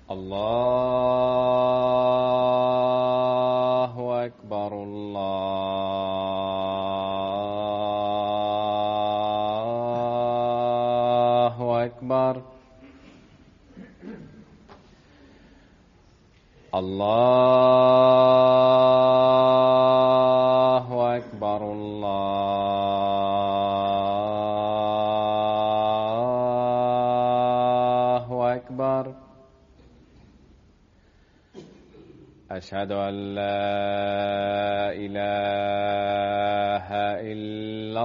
الله أكبر الله أكبر الله أكبر الله أكبر أشهد أن لا إله إلا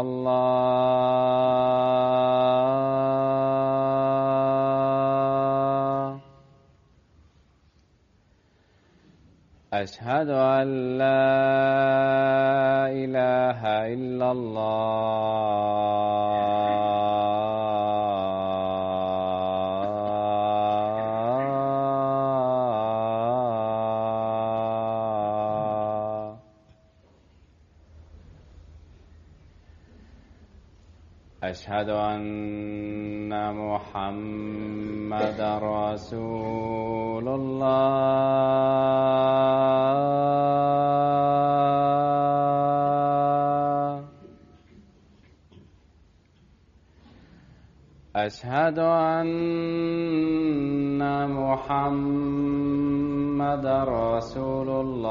الله أشهد أن لا إله إلا الله أشهد أن محمد رسول الله أشهد أن محمد رسول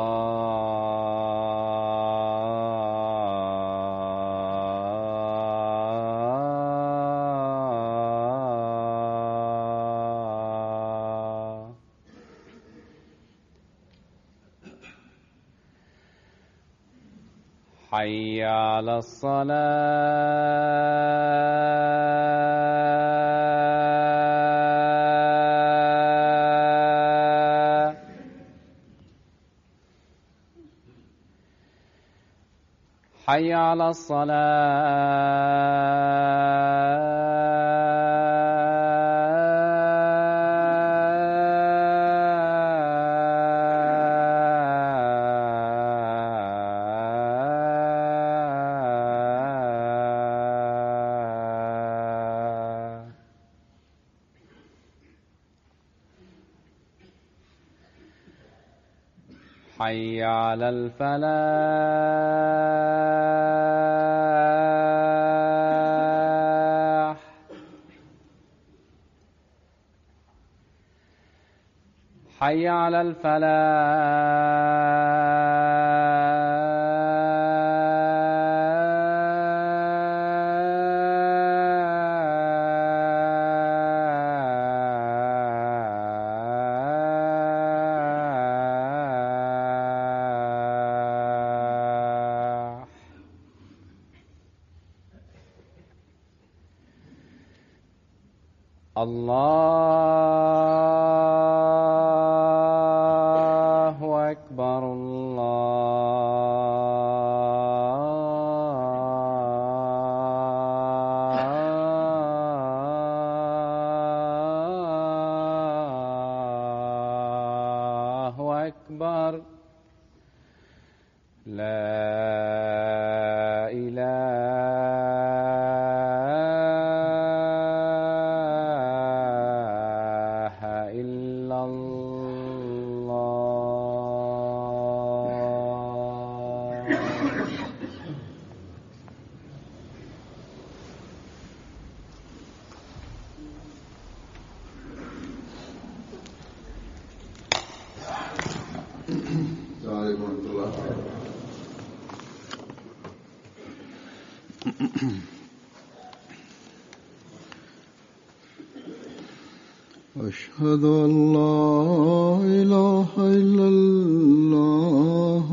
الله حي على الصلاة حي على الصلاة حي على الفلاح حي على الفلاح الله أكبر الله أكبر لا إله إلا الله السلام عليكم ورحمة الله أشهد أن لا إله إلا الله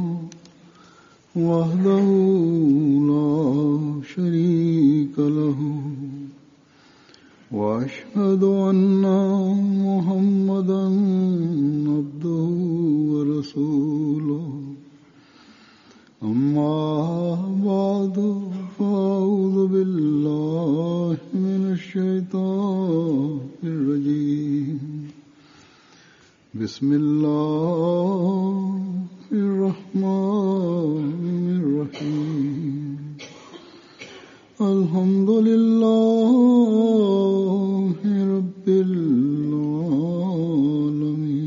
وحده لا شريك له وأشهد أن محمدا عبده ورسوله أما بعد فأعوذ بالله من الشيطان الرجيم بسم الله الرحمن الرحيم الحمد لله رب العالمين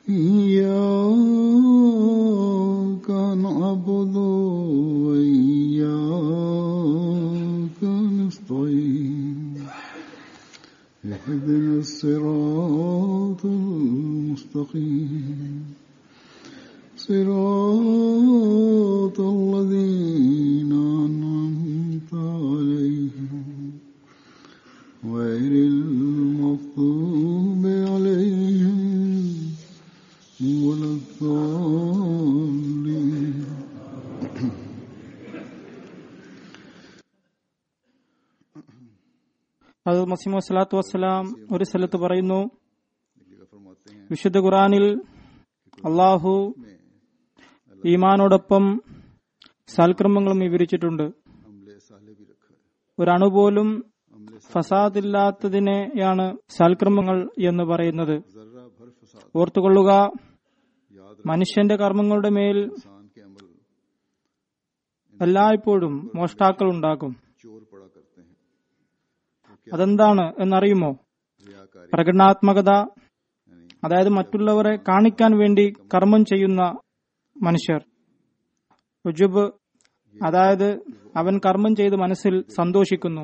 إياك نعبد وإياك نستعين اهدنا الصراط المستقيم صراط الذين أنعمت عليهم غير المغضوب عليهم ولا الضالين അത് മസീമു വസ്സലാത്തു വസ്സലാം ഒരു സ്ഥലത്ത് പറയുന്നു लिखा फरमाते हैं വിശുദ്ധ ഖുറാനിൽ അള്ളാഹു ഈമാനോടൊപ്പം സൽക്രമങ്ങളും വിവരിച്ചിട്ടുണ്ട് अमले साले भी रखा है ഒരു അണുപോലും अमले ഫസാദില്ലാത്തതിനെയാണ് സൽക്രമങ്ങൾ എന്ന് പറയുന്നത് जर्रा भर फसाद ഓർത്തുകൊള്ളുക याद മനുഷ്യന്റെ കർമ്മങ്ങളുടെ മേൽ इंसान के अमल എല്ലായ്പ്പോഴും മോഷ്ടാക്കൾ ഉണ്ടാകും चोर पड़ा करते हैं അതെന്താണ് എന്നറിയുമോ रियाकारी പ്രകടനാത്മകത यानी അതായത് മറ്റുള്ളവരെ കാണിക്കാൻ വേണ്ടി കർമ്മം ചെയ്യുന്ന മനുഷ്യർ റുജുബ് അതായത് അവൻ കർമ്മം ചെയ്ത് മനസ്സിൽ സന്തോഷിക്കുന്നു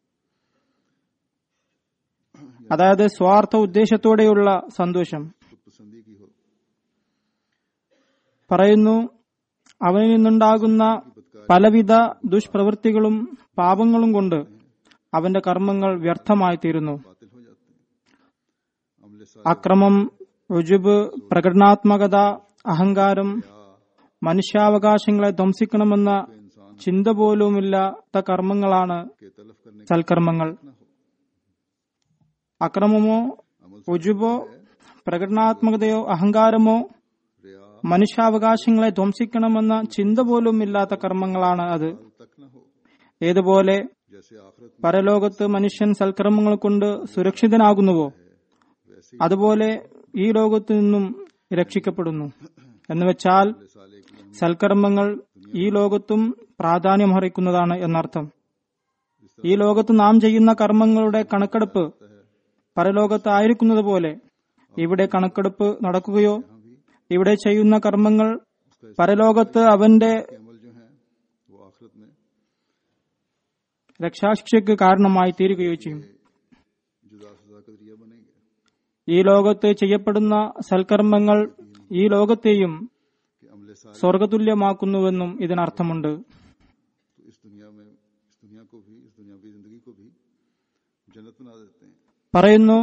അതായത് സ്വാർത്ഥ ഉദ്ദേശത്തോടെയുള്ള സന്തോഷം खुद पसंदी की हो പറയുന്നു അവനിൽ നിന്നുണ്ടാകുന്ന പലവിധ ദുഷ്പ്രവൃത്തികളും പാപങ്ങളും കൊണ്ട് അവന്റെ കർമ്മങ്ങൾ വ്യർത്ഥമായി തീരുന്നു बातिल हो जाते हैं अमले साले അക്രമം റുജുബ് പ്രകടനാത്മകത അഹങ്കാരം മനുഷ്യാവകാശങ്ങളെ ധ്വംസിക്കണമെന്ന इंसान ചിന്ത പോലുമില്ലാത്ത കർമ്മങ്ങളാണ് के तलफ करने സൽക്കർമ്മങ്ങൾ ना हो അക്രമമോ റുജുബോ പ്രകടനാത്മകതയോ അഹങ്കാരമോ रिया മനുഷ്യാവകാശങ്ങളെ ധ്വംസിക്കണമെന്ന ചിന്ത പോലും ഇല്ലാത്ത കർമ്മങ്ങളാണ് അത് तक न हो ഏതുപോലെ जैसे आखिरत പരലോകത്ത് മനുഷ്യൻ സൽക്കർമ്മങ്ങൾ കൊണ്ട് സുരക്ഷിതനാകുന്നുവോ वैसे അതുപോലെ ഈ ലോകത്തു നിന്നും രക്ഷിക്കപ്പെടുന്നു എന്നുവെച്ചാൽ अमले साले की हम സൽക്കർമ്മങ്ങൾ ഈ ലോകത്തും പ്രാധാന്യമർഹിക്കുന്നതാണ് എന്നർത്ഥം ഈ ലോകത്ത് നാം ചെയ്യുന്ന കർമ്മങ്ങളുടെ കണക്കെടുപ്പ് പരലോകത്ത് ആയിരിക്കുന്നത് പോലെ ഇവിടെ കണക്കെടുപ്പ് നടക്കുകയോ ഇവിടെ ചെയ്യുന്ന കർമ്മങ്ങൾ പരലോകത്ത് അവന്റെ के अमल जो हैं वो आखिरत में രക്ഷാശിക്ഷയ്ക്ക് കാരണമായി തീരുകയോ ചെയ്യും जुदा सजा का जरिया बनेंगे ഈ ലോകത്ത് ചെയ്യപ്പെടുന്ന സൽക്കർമ്മങ്ങൾ ഈ ലോകത്തെയും कि अमले साले സ്വർഗതുല്യമാക്കുന്നുവെന്നും ഇതിനർത്ഥമുണ്ട് तो इस दुनिया में इस दुनिया को भी इस दुनियावी जिंदगी को भी जन्नत बना देते हैं പറയുന്നു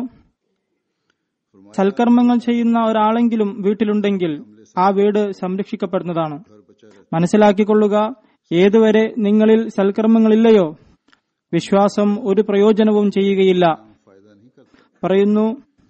फरमाया സൽക്കർമ്മങ്ങൾ ചെയ്യുന്ന ഒരാളെങ്കിലും വീട്ടിലുണ്ടെങ്കിൽ ആ വീട് സംരക്ഷിക്കപ്പെടുന്നതാണ് घर बचा रहता മനസ്സിലാക്കിക്കൊള്ളുക ഏതുവരെ നിങ്ങളിൽ സൽക്കർമ്മങ്ങളില്ലയോ വിശ്വാസം ഒരു പ്രയോജനവും ചെയ്യുകയില്ല फायदा नहीं करता പറയുന്നു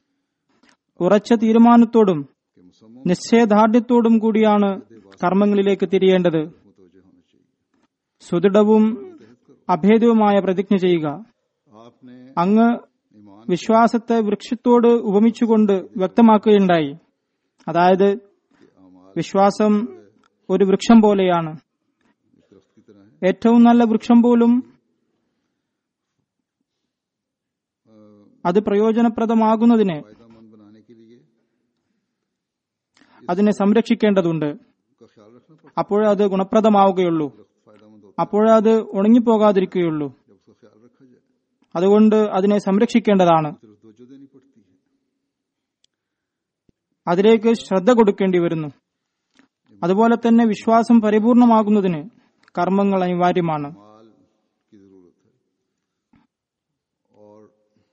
ഉറച്ച തീരുമാനത്തോടും कि मुसम्मम നിശ്ചയദാർഢ്യത്തോടും കൂടിയാണ് കർമ്മങ്ങളിലേക്ക് തിരിയേണ്ടത് मुतवजह होना चाहिए സുദൃഢവും അഭേദവുമായ പ്രതിജ്ഞ ചെയ്യുക आपने അങ്ങ് ईमान വിശ്വാസത്തെ വൃക്ഷത്തോട് ഉപമിച്ചുകൊണ്ട് വ്യക്തമാക്കുകയുണ്ടായി അതായത് വിശ്വാസം ഒരു വൃക്ഷം പോലെയാണ് एक दरख्त की तरह है ഏറ്റവും നല്ല വൃക്ഷം പോലും അത് പ്രയോജനപ്രദമാകുന്നതിന് फायदामंद बनाने के लिए അതിനെ സംരക്ഷിക്കേണ്ടതുണ്ട് उसका ख्याल रखना पड़ता അപ്പോഴേ അത് ഗുണപ്രദമാവുകയുള്ളൂ है दरख्त फायदामंद होता അപ്പോഴേ അത് ഉണങ്ങിപ്പോകാതിരിക്കുകയുള്ളൂ है जब उसका ख्याल रखा जाए അതുകൊണ്ട് അതിനെ സംരക്ഷിക്കേണ്ടതാണ് सिर्फ तवज्जो देनी पड़ती है അതിലേക്ക് ശ്രദ്ധ കൊടുക്കേണ്ടി വരുന്നു അതുപോലെ തന്നെ വിശ്വാസം പരിപൂർണമാകുന്നതിന് കർമ്മങ്ങൾ അനിവാര്യമാണ് माल की जरूरत है और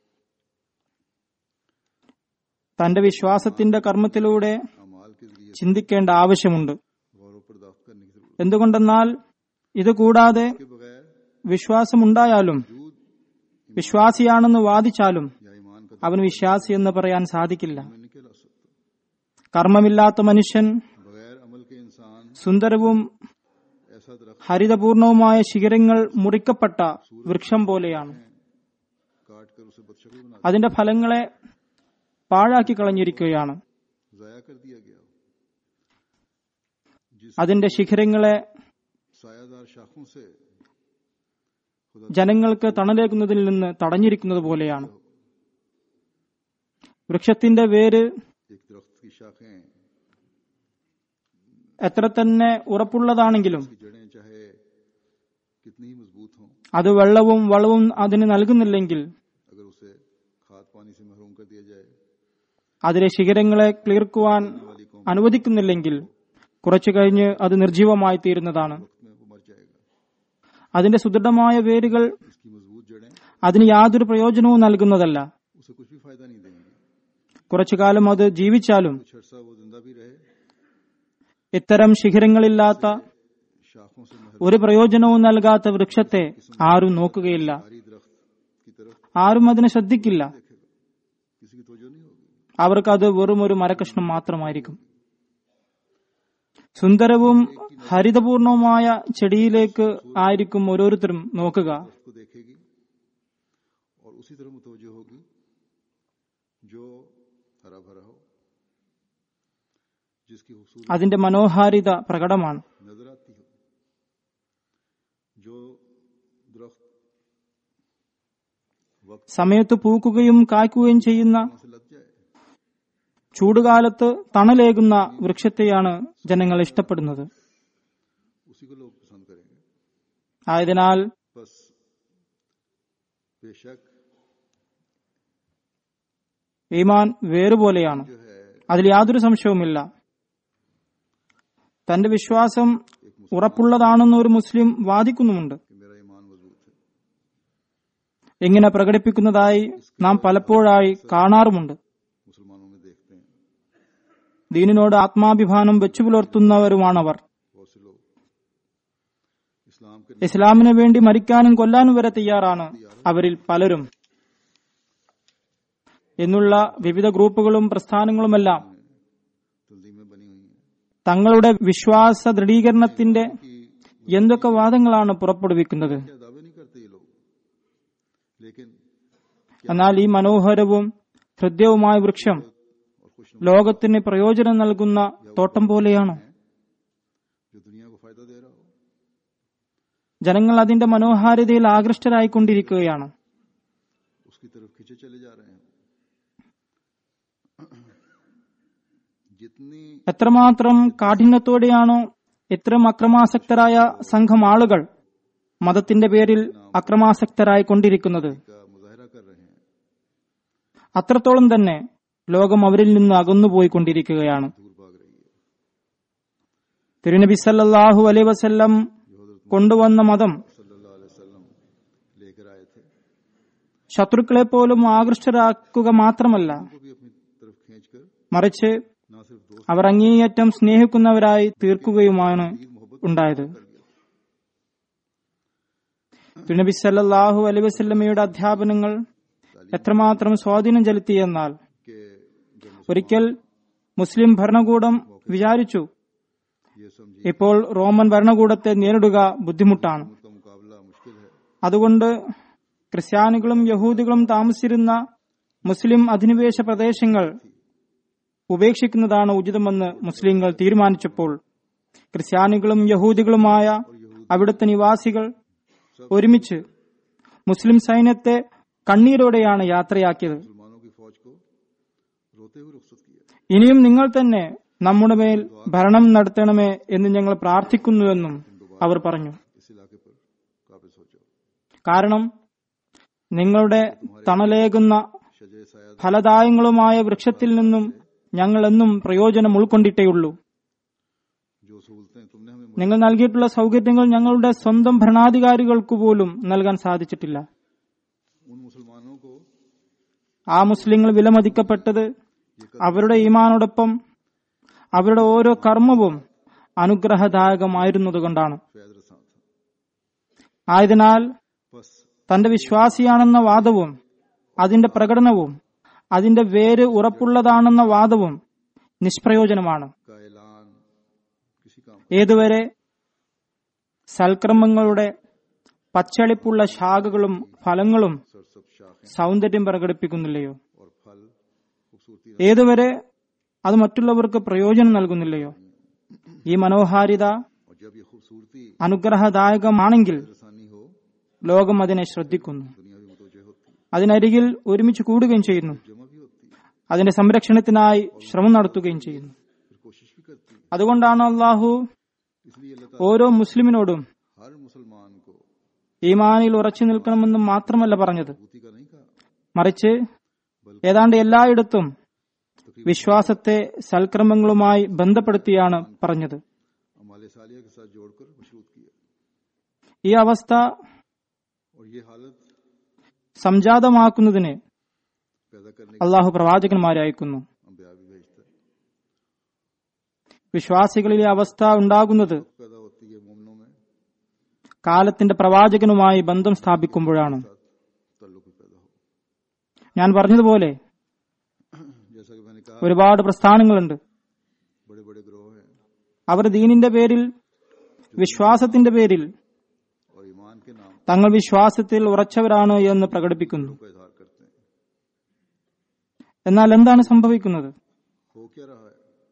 തന്റെ വിശ്വാസത്തിന്റെ കർമ്മത്തിലൂടെ अमाल के जरिए ചിന്തിക്കേണ്ട ആവശ്യമുണ്ട് गौरव पर्दाफ्त करने की जरूरत എന്തുകൊണ്ടെന്നാൽ ഇത് കൂടാതെ के बगैर വിശ്വാസമുണ്ടായാലും वजूद വിശ്വാസിയാണെന്ന് വാദിച്ചാലും या ईमान का അവൻ വിശ്വാസി എന്ന് പറയാൻ സാധിക്കില്ല में नहीं कहला सकता കർമ്മമില്ലാത്ത മനുഷ്യൻ बगैर अमल के इंसान സുന്ദരവും ऐसा दरख्त ഹരിതപൂർണവുമായ ശിഖരങ്ങൾ മുറിക്കപ്പെട്ട വൃക്ഷം പോലെയാണ് काट कर उसे बदशकल बना അതിന്റെ ഫലങ്ങളെ പാഴാക്കി കളഞ്ഞിരിക്കുകയാണ് जाया कर दिया गया जिस അതിന്റെ ശിഖരങ്ങളെ सायादार शाखों से ജനങ്ങൾക്ക് തണലേക്കുന്നതിൽ നിന്ന് തടഞ്ഞിരിക്കുന്നത് പോലെയാണ് വൃക്ഷത്തിന്റെ വേര് एक दरख्त की शाखें എത്ര തന്നെ ഉറപ്പുള്ളതാണെങ്കിലും उसकी जड़ें चाहे कितनी ही मजबूत हों അത് വെള്ളവും വളവും അതിന് നൽകുന്നില്ലെങ്കിൽ अगर उसे खाद पानी से महरूम कर दिया जाए അതിലെ ശിഖരങ്ങളെ ക്ലീർക്കുവാൻ അനുവദിക്കുന്നില്ലെങ്കിൽ കുറച്ചു കഴിഞ്ഞ് അത് നിർജീവമായി തീരുന്നതാണ് वक्त में वो मर जाएगा അതിന്റെ സുദൃഢമായ വേരുകൾ इसकी मजबूत जड़ें അതിന് യാതൊരു പ്രയോജനവും നൽകുന്നതല്ല उसे कुछ भी फायदा नहीं देंगी കുറച്ചു കാലം അത് ജീവിച്ചാലും कुछ अर्सा वो जिंदा भी रहे ഇത്തരം ശിഖരങ്ങളില്ലാത്ത शाखों से महर ഒരു പ്രയോജനവും നൽകാത്ത വൃക്ഷത്തെ ആരും നോക്കുകയില്ല भारी दरख्त की तरफ ആരും അതിനെ ശ്രദ്ധിക്കില്ല देखेगा किसी की तवज्जो नहीं होगी അവർക്ക് അത് വെറും ഒരു മരകഷ്ണം മാത്രമായിരിക്കും സുന്ദരവും ഹരിതപൂർണവുമായ ചെടിയിലേക്ക് ആയിരിക്കും ഓരോരുത്തരും നോക്കുക दरख्त को देखेगी और उसी तरह मुतवजह होगी जो हरा भरा हो जिसकी खूबसूरती അതിന്റെ മനോഹാരിത പ്രകടമാണ് नजर आती हो जो दरख्त वक्त സമയത്ത് പൂക്കുകയും കായ്ക്കുകയും ചെയ്യുന്ന से लग जाए ചൂടുകാലത്ത് തണലേകുന്ന വൃക്ഷത്തെയാണ് ജനങ്ങൾ ഇഷ്ടപ്പെടുന്നത് उसी को लोग पसंद करेंगे ആയതിനാൽ बस बेशक ഈമാൻ വേറുപോലെയാണ് जो है അതിൽ യാതൊരു സംശയവുമില്ല തന്റെ വിശ്വാസം ഉറപ്പുള്ളതാണെന്ന് ഒരു മുസ്ലിം വാദിക്കുന്നുമുണ്ട് कि मेरा ईमान मजबूत है ഇങ്ങനെ പ്രകടിപ്പിക്കുന്നതായി നാം പലപ്പോഴായി കാണാറുമുണ്ട് मुसलमानों में देखते हैं ദീനിനോട് ആത്മാഭിമാനം വെച്ചു പുലർത്തുന്നവരുമാണവർ बहुत से लोग इस्लाम के ഇസ്ലാമിന് വേണ്ടി മരിക്കാനും കൊല്ലാനും വരെ തയ്യാറാണ് അവരിൽ പലരും എന്നുള്ള വിവിധ ഗ്രൂപ്പുകളും പ്രസ്ഥാനങ്ങളുമെല്ലാം तंजीमें बनी हुई हैं തങ്ങളുടെ വിശ്വാസ ദൃഢീകരണത്തിന്റെ എന്തൊക്കെ വാദങ്ങളാണ് പുറപ്പെടുവിക്കുന്നത് क्या दावे नहीं करते ये लोग लेकिन എന്നാൽ ഈ മനോഹരവും ഹൃദയവുമായ വൃക്ഷം और खुश ലോകത്തിന് പ്രയോജനം നൽകുന്ന തോട്ടം പോലെയാണ് जो दुनिया को फायदा दे रहा हो ജനങ്ങൾ അതിന്റെ മനോഹാരിതയിൽ ആകൃഷ്ടരായിക്കൊണ്ടിരിക്കുകയാണ് उसकी तरफ खींचे चले जा रहे हैं जितनी എത്രമാത്രം കാഠിന്യത്തോടെയാണോ ഇത്തരം അക്രമാസക്തരായ സംഘം ആളുകൾ മതത്തിന്റെ പേരിൽ അക്രമാസക്തരായി കൊണ്ടിരിക്കുന്നത് का मुजाहरा कर रहे हैं അത്രത്തോളം തന്നെ ലോകം അവരിൽ നിന്ന് അകന്നുപോയിക്കൊണ്ടിരിക്കുകയാണ് दूर भाग रही है തിരുനബി സല്ലല്ലാഹു അലൈ വസല്ലം കൊണ്ടുവന്ന മതം सल्लल्लाहु अलैहि वसल्लम लेकर आए थे ശത്രുക്കളെ പോലും ആകൃഷ്ടരാക്കുക മാത്രമല്ല को भी अपनी तरफ खींचकर മറിച്ച് ना सिर्फ दोस्त അവർ അങ്ങേയറ്റം സ്നേഹിക്കുന്നവരായി തീർക്കുകയുമാണ് ഉണ്ടായത് തിരുനബി സല്ലല്ലാഹു അലൈ വസല്ലമയുടെ അധ്യാപനങ്ങൾ എത്രമാത്രം സ്വാധീനം ചെലുത്തിയെന്നാൽ के जब ഒരിക്കൽ മുസ്ലിം ഭരണകൂടം വിചാരിച്ചു ये समझिए ഇപ്പോൾ റോമൻ ഭരണകൂടത്തെ നേരിടുക ബുദ്ധിമുട്ടാണ് का मुकाबला मुश्किल है അതുകൊണ്ട് ക്രിസ്ത്യാനികളും യഹൂദികളും താമസിച്ചിരുന്ന മുസ്ലിം അധിനിവേശ പ്രദേശങ്ങൾ ഉപേക്ഷിക്കുന്നതാണ് ഉചിതമെന്ന് മുസ്ലിങ്ങൾ തീരുമാനിച്ചപ്പോൾ ക്രിസ്ത്യാനികളും യഹൂദികളുമായ അവിടുത്തെ നിവാസികൾ ഒരുമിച്ച് മുസ്ലിം സൈന്യത്തെ കണ്ണീരോടെയാണ് യാത്രയാക്കിയത് मुसलमानों की फौज को रोते हुए रुखसत किया ഇനിയും നിങ്ങൾ തന്നെ നമ്മുടെ മേൽ ഭരണം നടത്തണമേ എന്ന് ഞങ്ങൾ പ്രാർത്ഥിക്കുന്നുവെന്നും അവർ പറഞ്ഞു इस इलाके पर काबिज हो जाओ കാരണം നിങ്ങളുടെ തണലേകുന്ന शजय साया ഫലദായങ്ങളുമായ വൃക്ഷത്തിൽ നിന്നും ഞങ്ങൾ എന്നും പ്രയോജനം ഉൾക്കൊണ്ടിട്ടേയുള്ളൂ जो सहूलतें तुमने हमें നിങ്ങൾ നൽകിയിട്ടുള്ള സൗകര്യങ്ങൾ ഞങ്ങളുടെ സ്വന്തം ഭരണാധികാരികൾക്ക് പോലും നൽകാൻ സാധിച്ചിട്ടില്ല उन मुसलमानों को ആ മുസ്ലിങ്ങൾ വിലമതിക്കപ്പെട്ടത് അവരുടെ ഈമാനോടൊപ്പം അവരുടെ ഓരോ കർമ്മവും അനുഗ്രഹദായകമായിരുന്നതുകൊണ്ടാണ് फैज रसा था ആയതിനാൽ बस തന്റെ വിശ്വാസിയാണെന്ന വാദവും അതിന്റെ പ്രകടനവും അതിന്റെ വേര് ഉറപ്പുള്ളതാണെന്ന വാദവും നിഷ്പ്രയോജനമാണ് का ऐलान किसी काम ഏതുവരെ സൽക്രമങ്ങളുടെ പച്ചളിപ്പുള്ള ശാഖകളും ഫലങ്ങളും सरसब शाखें സൗന്ദര്യം പ്രകടിപ്പിക്കുന്നില്ലയോ और फल खूबसूरती ഏതുവരെ അത് മറ്റുള്ളവർക്ക് പ്രയോജനം നൽകുന്നില്ലയോ ഈ മനോഹാരിത और जब ये खूबसूरती അനുഗ്രഹദായകമാണെങ്കിൽ रसानी हो ലോകം അതിനെ ശ്രദ്ധിക്കുന്നു दुनिया भी मुतवजह होती है അതിനരികിൽ ഒരുമിച്ച് കൂടുകയും ചെയ്യുന്നു जमा भी होती है അതിന്റെ സംരക്ഷണത്തിനായി ശ്രമം നടത്തുകയും ചെയ്യുന്നു फिर कोशिश भी करती है അതുകൊണ്ടാണ് അള്ളാഹു इसलिए अल्लाह ഓരോ മുസ്ലിമിനോടും ताला हर मुसलमान को ഈമാനിൽ ഉറച്ചു നിൽക്കണമെന്നും മാത്രമല്ല പറഞ്ഞത് भूति का नहीं कहा മറിച്ച് ഏതാണ്ട് എല്ലായിടത്തും വിശ്വാസത്തെ സൽക്രമങ്ങളുമായി ബന്ധപ്പെടുത്തിയാണ് പറഞ്ഞത് अमाल सालिया के साथ जोड़कर मशरूत किया ഈ അവസ്ഥ और ये हालत സംജാതമാക്കുന്നതിന് पैदा करने അള്ളാഹു പ്രവാചകന്മാരെ അയക്കുന്നു अम्बिया भी भेजता है വിശ്വാസികളിലെ അവസ്ഥ ഉണ്ടാകുന്നത് पैदा होती है मोमनों में കാലത്തിന്റെ പ്രവാചകനുമായി ബന്ധം സ്ഥാപിക്കുമ്പോഴാണ് साथ ताल्लुक भी पैदा हो ഞാൻ പറഞ്ഞതുപോലെ जैसा कि मैंने कहा ഒരുപാട് പ്രസ്ഥാനങ്ങളുണ്ട് बड़े बड़े ग्रोह हैं അവർ ദീനിന്റെ പേരിൽ വിശ്വാസത്തിന്റെ പേരിൽ और ईमान के नाम തങ്ങൾ വിശ്വാസത്തിൽ ഉറച്ചവരാണ് എന്ന് പ്രകടിപ്പിക്കുന്നു का इजहार करते हैं എന്നാൽ എന്താണ് സംഭവിക്കുന്നത് हो क्या रहा है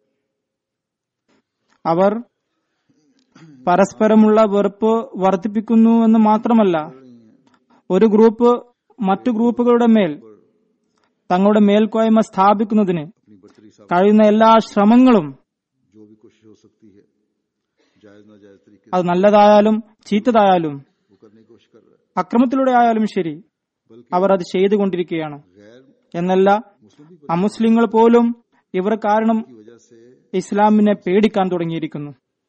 അവർ പരസ്പരമുള്ള വെറുപ്പ് വർദ്ധിപ്പിക്കുന്നു എന്ന് മാത്രമല്ല ഒരു ഗ്രൂപ്പ് മറ്റു ഗ്രൂപ്പുകളുടെ മേൽ തങ്ങളുടെ മേൽക്കോയ്മ സ്ഥാപിക്കുന്നതിന് अपनी बर्तरी साहब കഴിയുന്ന എല്ലാ ശ്രമങ്ങളും जो भी कोशिश हो सकती है जायज नाजायज तरीके അത് നല്ലതായാലും ചീത്തതായാലും से वो करने की कोशिश कर रहा है അക്രമത്തിലൂടെ ആയാലും ശരി बल्कि അവർ അത് ചെയ്തുകൊണ്ടിരിക്കുകയാണ് गैर എന്നല്ല मुस्लिम भी അമുസ്ലിങ്ങൾ പോലും ഇവർ കാരണം की वजह से ഇസ്ലാമിനെ പേടിക്കാൻ തുടങ്ങിയിരിക്കുന്നു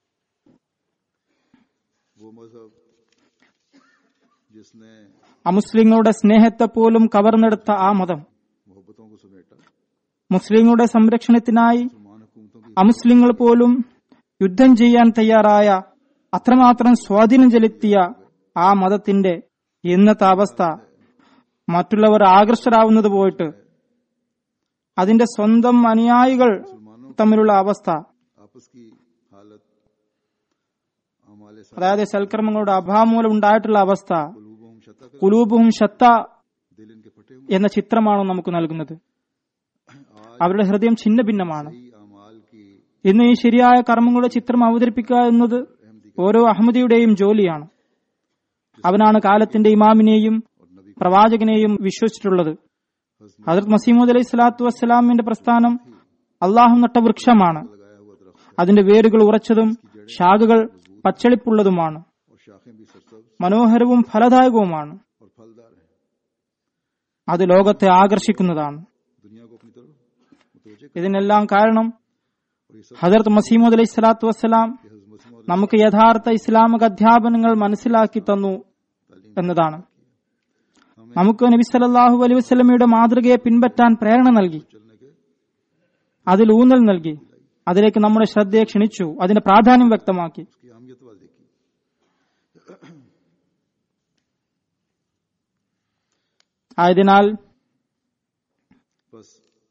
वो मजहब जिसने അമുസ്ലിങ്ങളുടെ സ്നേഹത്തെ പോലും കവർന്നെടുത്ത ആ മതം मोहब्बतों को समेटा മുസ്ലിങ്ങളുടെ സംരക്ഷണത്തിനായി मुसलमान हुकूमतों की അമുസ്ലിങ്ങൾ പോലും യുദ്ധം ചെയ്യാൻ തയ്യാറായ അത്രമാത്രം സ്വാധീനം ചെലുത്തിയ ആ മതത്തിന്റെ ഇന്നത്തെ അവസ്ഥ മറ്റുള്ളവർ ആകർഷരാവുന്നത് പോയിട്ട് അതിന്റെ സ്വന്തം അനുയായികൾ തമ്മിലുള്ള അവസ്ഥ आपस की हालत हमारे साथ അതായത് സൽക്കർമ്മങ്ങളുടെ അഭാവം മൂലം ഉണ്ടായിട്ടുള്ള അവസ്ഥ कुलूबहुम शता का കുലൂബും ഷത്ത दिल इनके फटे हुए എന്ന ചിത്രമാണ് നമുക്ക് നൽകുന്നത് आज അവരുടെ ഹൃദയം ഛിന്ന ഭിന്നമാണ് सही अमाल की ഇന്ന് ഈ ശരിയായ കർമ്മങ്ങളുടെ ചിത്രം അവതരിപ്പിക്കുക എന്നത് ഓരോ അഹമ്മദിയുടെയും ജോലിയാണ് അവനാണ് കാലത്തിന്റെ ഇമാമിനെയും और नबी പ്രവാചകനെയും വിശ്വസിച്ചിട്ടുള്ളത് ഹജറത് മസീമുദ് അലൈഹി സ്വലാത്തു വസ്സലാമിന്റെ പ്രസ്ഥാനം അള്ളാഹു നട്ട വൃക്ഷമാണ് लगाया हुआ दरख्त അതിന്റെ വേരുകൾ ഉറച്ചതും ശാഖകൾ പച്ചളിപ്പുള്ളതുമാണ് और शाखें भी सरसब्ज മനോഹരവും ഫലദായകവുമാണ് और फलदार हैं അത് ലോകത്തെ ആകർഷിക്കുന്നതാണ് दुनिया को अपनी तरफ मुतवजह ഇതിനെല്ലാം കാരണം और ये सब ഹജറത് മസീമുദ് अലൈഹി സ്വലാത്തു വസ്സലാം हजरत मसीह मौद നമുക്ക് യഥാർത്ഥ ഇസ്ലാമിക അധ്യാപനങ്ങൾ മനസ്സിലാക്കി തന്നു എന്നതാണ് നമുക്ക് നബി സല്ലല്ലാഹു അലൈഹി വസല്ലമയുടെ മാതൃകയെ പിൻപറ്റാൻ പ്രേരണ നൽകി चलने के അതിൽ ഊന്നൽ നൽകി അതിലേക്ക് നമ്മുടെ ശ്രദ്ധയെ ക്ഷണിച്ചു അതിന്റെ പ്രാധാന്യം വ്യക്തമാക്കി उसकी अहमियत वाल देखी ആയതിനാൽ बस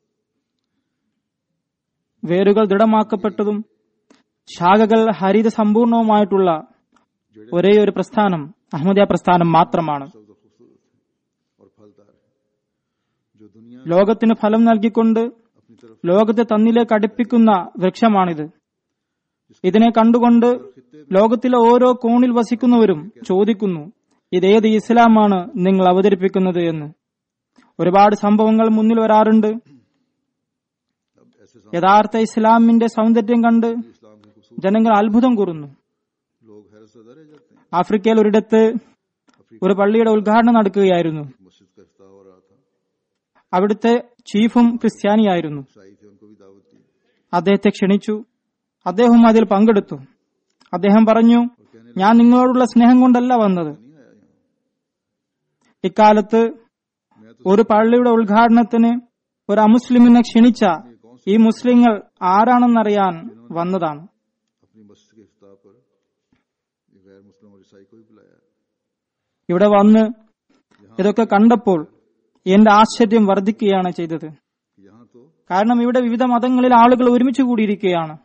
വേരുകൾ ദൃഢമാക്കപ്പെട്ടതും ശാഖകൾ ഹരിത സമ്പൂർണവുമായിട്ടുള്ള ഒരേ ഒരു പ്രസ്ഥാനം അഹമ്മദിയ പ്രസ്ഥാനം മാത്രമാണ് शब्द खूबसूरत है और फलदार है जो दुनिया ലോകത്തിന് ഫലം നൽകിക്കൊണ്ട് अपनी तरफ ലോകത്തെ തന്നിലേക്ക് അടുപ്പിക്കുന്ന വൃക്ഷമാണിത് ഇതിനെ കണ്ടുകൊണ്ട് ലോകത്തിലെ ഓരോ കോണിൽ വസിക്കുന്നവരും ചോദിക്കുന്നു ഇതേത് ഇസ്ലാമാണ് നിങ്ങൾ അവതരിപ്പിക്കുന്നത് എന്ന് ഒരുപാട് സംഭവങ്ങൾ മുന്നിൽ വരാറുണ്ട് अब ऐसे യഥാർത്ഥ ഇസ്ലാമിന്റെ സൗന്ദര്യം കണ്ട് इस्लाम की खूबसूरत ജനങ്ങൾ അത്ഭുതം കൂറുന്നു लोग हैरत से रह जाते हैं ആഫ്രിക്കയിൽ ഒരിടത്ത് ഒരു പള്ളിയുടെ ഉദ്ഘാടനം നടക്കുകയായിരുന്നു मस्जिद का इफ्ताह हो रहा था അവിടുത്തെ ചീഫും ക്രിസ്ത്യാനിയായിരുന്നു ईसाई थे उनको भी दावत दी അദ്ദേഹത്തെ ക്ഷണിച്ചു അദ്ദേഹം അതിൽ പങ്കെടുത്തു അദ്ദേഹം പറഞ്ഞു ഞാൻ നിങ്ങളോടുള്ള സ്നേഹം കൊണ്ടല്ല വന്നത് नहीं आया यहाँ ഇക്കാലത്ത് मैं तो ഒരു പള്ളിയുടെ ഉദ്ഘാടനത്തിന് ഒരു അമുസ്ലിമിനെ ക്ഷണിച്ച ഈ മുസ്ലിങ്ങൾ ആരാണെന്നറിയാൻ വന്നതാണ് अपनी मस्जिद के इफ्ताह पर ये गैर मुस्लिम और ईसाई को भी बुलाया ഇവിടെ വന്ന് ഇതൊക്കെ കണ്ടപ്പോൾ എന്റെ ആശ്ചര്യം വർദ്ധിക്കുകയാണ് ചെയ്തത് कि यहाँ तो കാരണം ഇവിടെ വിവിധ മതങ്ങളിൽ ആളുകൾ ഒരുമിച്ച് കൂടിയിരിക്കുകയാണ്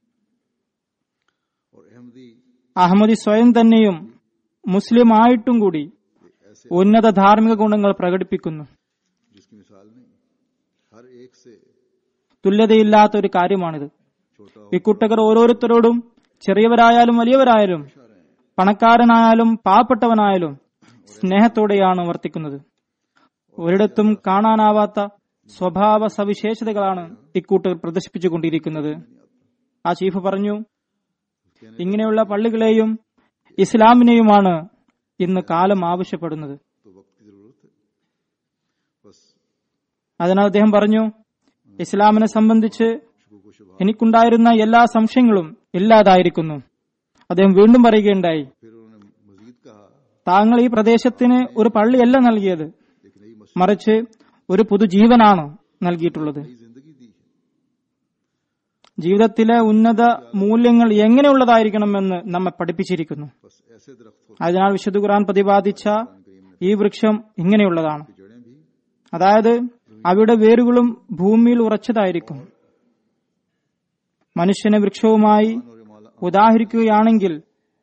और अहमदी അഹമ്മദി സ്വയം തന്നെയും മുസ്ലിം ആയിട്ടും കൂടി ऐसे ഉന്നത ധാർമ്മിക ഗുണങ്ങൾ പ്രകടിപ്പിക്കുന്നു जिसकी मिसाल नहीं हर एक से തുല്യതയില്ലാത്ത ഒരു കാര്യമാണിത് छोटा हो ഇക്കൂട്ടകർ ഓരോരുത്തരോടും ചെറിയവരായാലും വലിയവരായാലും പണക്കാരനായാലും പാവപ്പെട്ടവനായാലും സ്നേഹത്തോടെയാണ് വർത്തിക്കുന്നത് ഒരിടത്തും കാണാനാവാത്ത സ്വഭാവ സവിശേഷതകളാണ് ഇക്കൂട്ടർ പ്രദർശിപ്പിച്ചുകൊണ്ടിരിക്കുന്നത് ആ ചീഫ് പറഞ്ഞു ഇങ്ങനെയുള്ള പള്ളികളെയും ഇസ്ലാമിനെയുമാണ് ഇന്ന് കാലം ആവശ്യപ്പെടുന്നത് तो वक्त की जरूरत है बस അതിനാൽ അദ്ദേഹം പറഞ്ഞു ഇസ്ലാമിനെ സംബന്ധിച്ച് शुरू को शुभ എനിക്കുണ്ടായിരുന്ന എല്ലാ സംശയങ്ങളും ഇല്ലാതായിരിക്കുന്നു അദ്ദേഹം വീണ്ടും പറയുകയുണ്ടായി फिर उन्होंने मजीद कहा താങ്കൾ ഈ പ്രദേശത്തിന് ഒരു പള്ളിയല്ല നൽകിയത് एक नई मस्जिद മറിച്ച് ഒരു പുതുജീവനാണ് നൽകിയിട്ടുള്ളത് नई जिंदगी दी है ജീവിതത്തിലെ ഉന്നത മൂല്യങ്ങൾ എങ്ങനെയുള്ളതായിരിക്കണമെന്ന് നമ്മെ പഠിപ്പിച്ചിരിക്കുന്നു बस ऐसे दरख्त हो അതിനാൽ വിശുദ്ധ ഖുർആൻ പ്രതിപാദിച്ച ഈ വൃക്ഷം ഇങ്ങനെയുള്ളതാണ് कि जड़ें भी അതായത് അവയുടെ വേരുകളും ഭൂമിയിൽ ഉറച്ചതായിരിക്കും മനുഷ്യനെ വൃക്ഷവുമായി और माला ഉദാഹരിക്കുകയാണെങ്കിൽ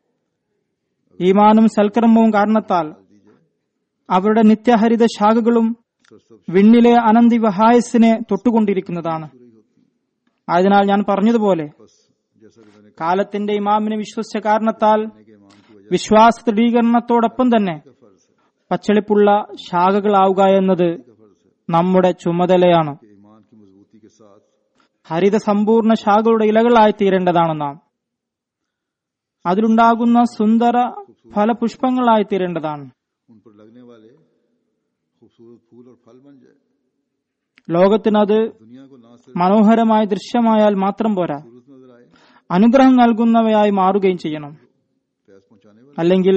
ഈമാനും സൽക്കർമ്മവും കാരണത്താൽ അവരുടെ നിത്യഹരിത ശാഖകളും सरसब വിണ്ണിലെ അനന്തി വഹായസിനെ തൊട്ടുകൊണ്ടിരിക്കുന്നതാണ് ആയതിനാൽ ഞാൻ പറഞ്ഞതുപോലെ बस जैसा कि मैंने കാലത്തിന്റെ ഇമാമിനെ വിശ്വസിച്ച കാരണത്താൽ कहने के ईमान की वजह വിശ്വാസ ദൃഢീകരണത്തോടൊപ്പം തന്നെ का फर्ज है പച്ചളിപ്പുള്ള ശാഖകളാവുക എന്നത് का फर्ज है നമ്മുടെ ചുമതലയാണ് कि ईमान की मजबूती के साथ ഹരിത സമ്പൂർണ്ണ ശാഖകളുടെ ഇലകളായി തീരേണ്ടതാണ് നാം അതിലുണ്ടാകുന്ന സുന്ദര ഫലപുഷ്പങ്ങളായി തീരേണ്ടതാണ് उन पर लगने वाले खूबसूरत फूल और फल बन जाए ലോകത്തിനത് दुनिया को ना सिर्फ മനോഹരമായ ദൃശ്യമായാൽ മാത്രം പോരാ सूरत नजर आए അനുഗ്രഹം നൽകുന്നവയായി മാറുകയും ചെയ്യണം फैज पहुंचाने वाले അല്ലെങ്കിൽ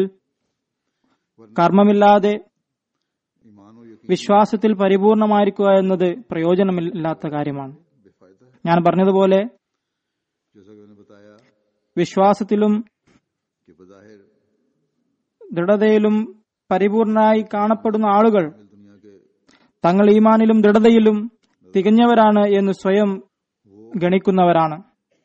കർമ്മമില്ലാതെ ईमान और यकीन വിശ്വാസത്തിൽ പരിപൂർണമായിരിക്കുക എന്നത് പ്രയോജനമില്ലാത്ത കാര്യമാണ് बेफायदा है ഞാൻ പറഞ്ഞതുപോലെ जैसा कि मैंने बताया വിശ്വാസത്തിലും कि बज़ाहिर ദൃഢതയിലും പരിപൂർണമായി കാണപ്പെടുന്ന ആളുകൾ मिल दुनिया के തങ്ങൾ ഈമാനിലും ദൃഢതയിലും തികഞ്ഞവരാണ് എന്ന് സ്വയം ഗണിക്കുന്നവരാണ്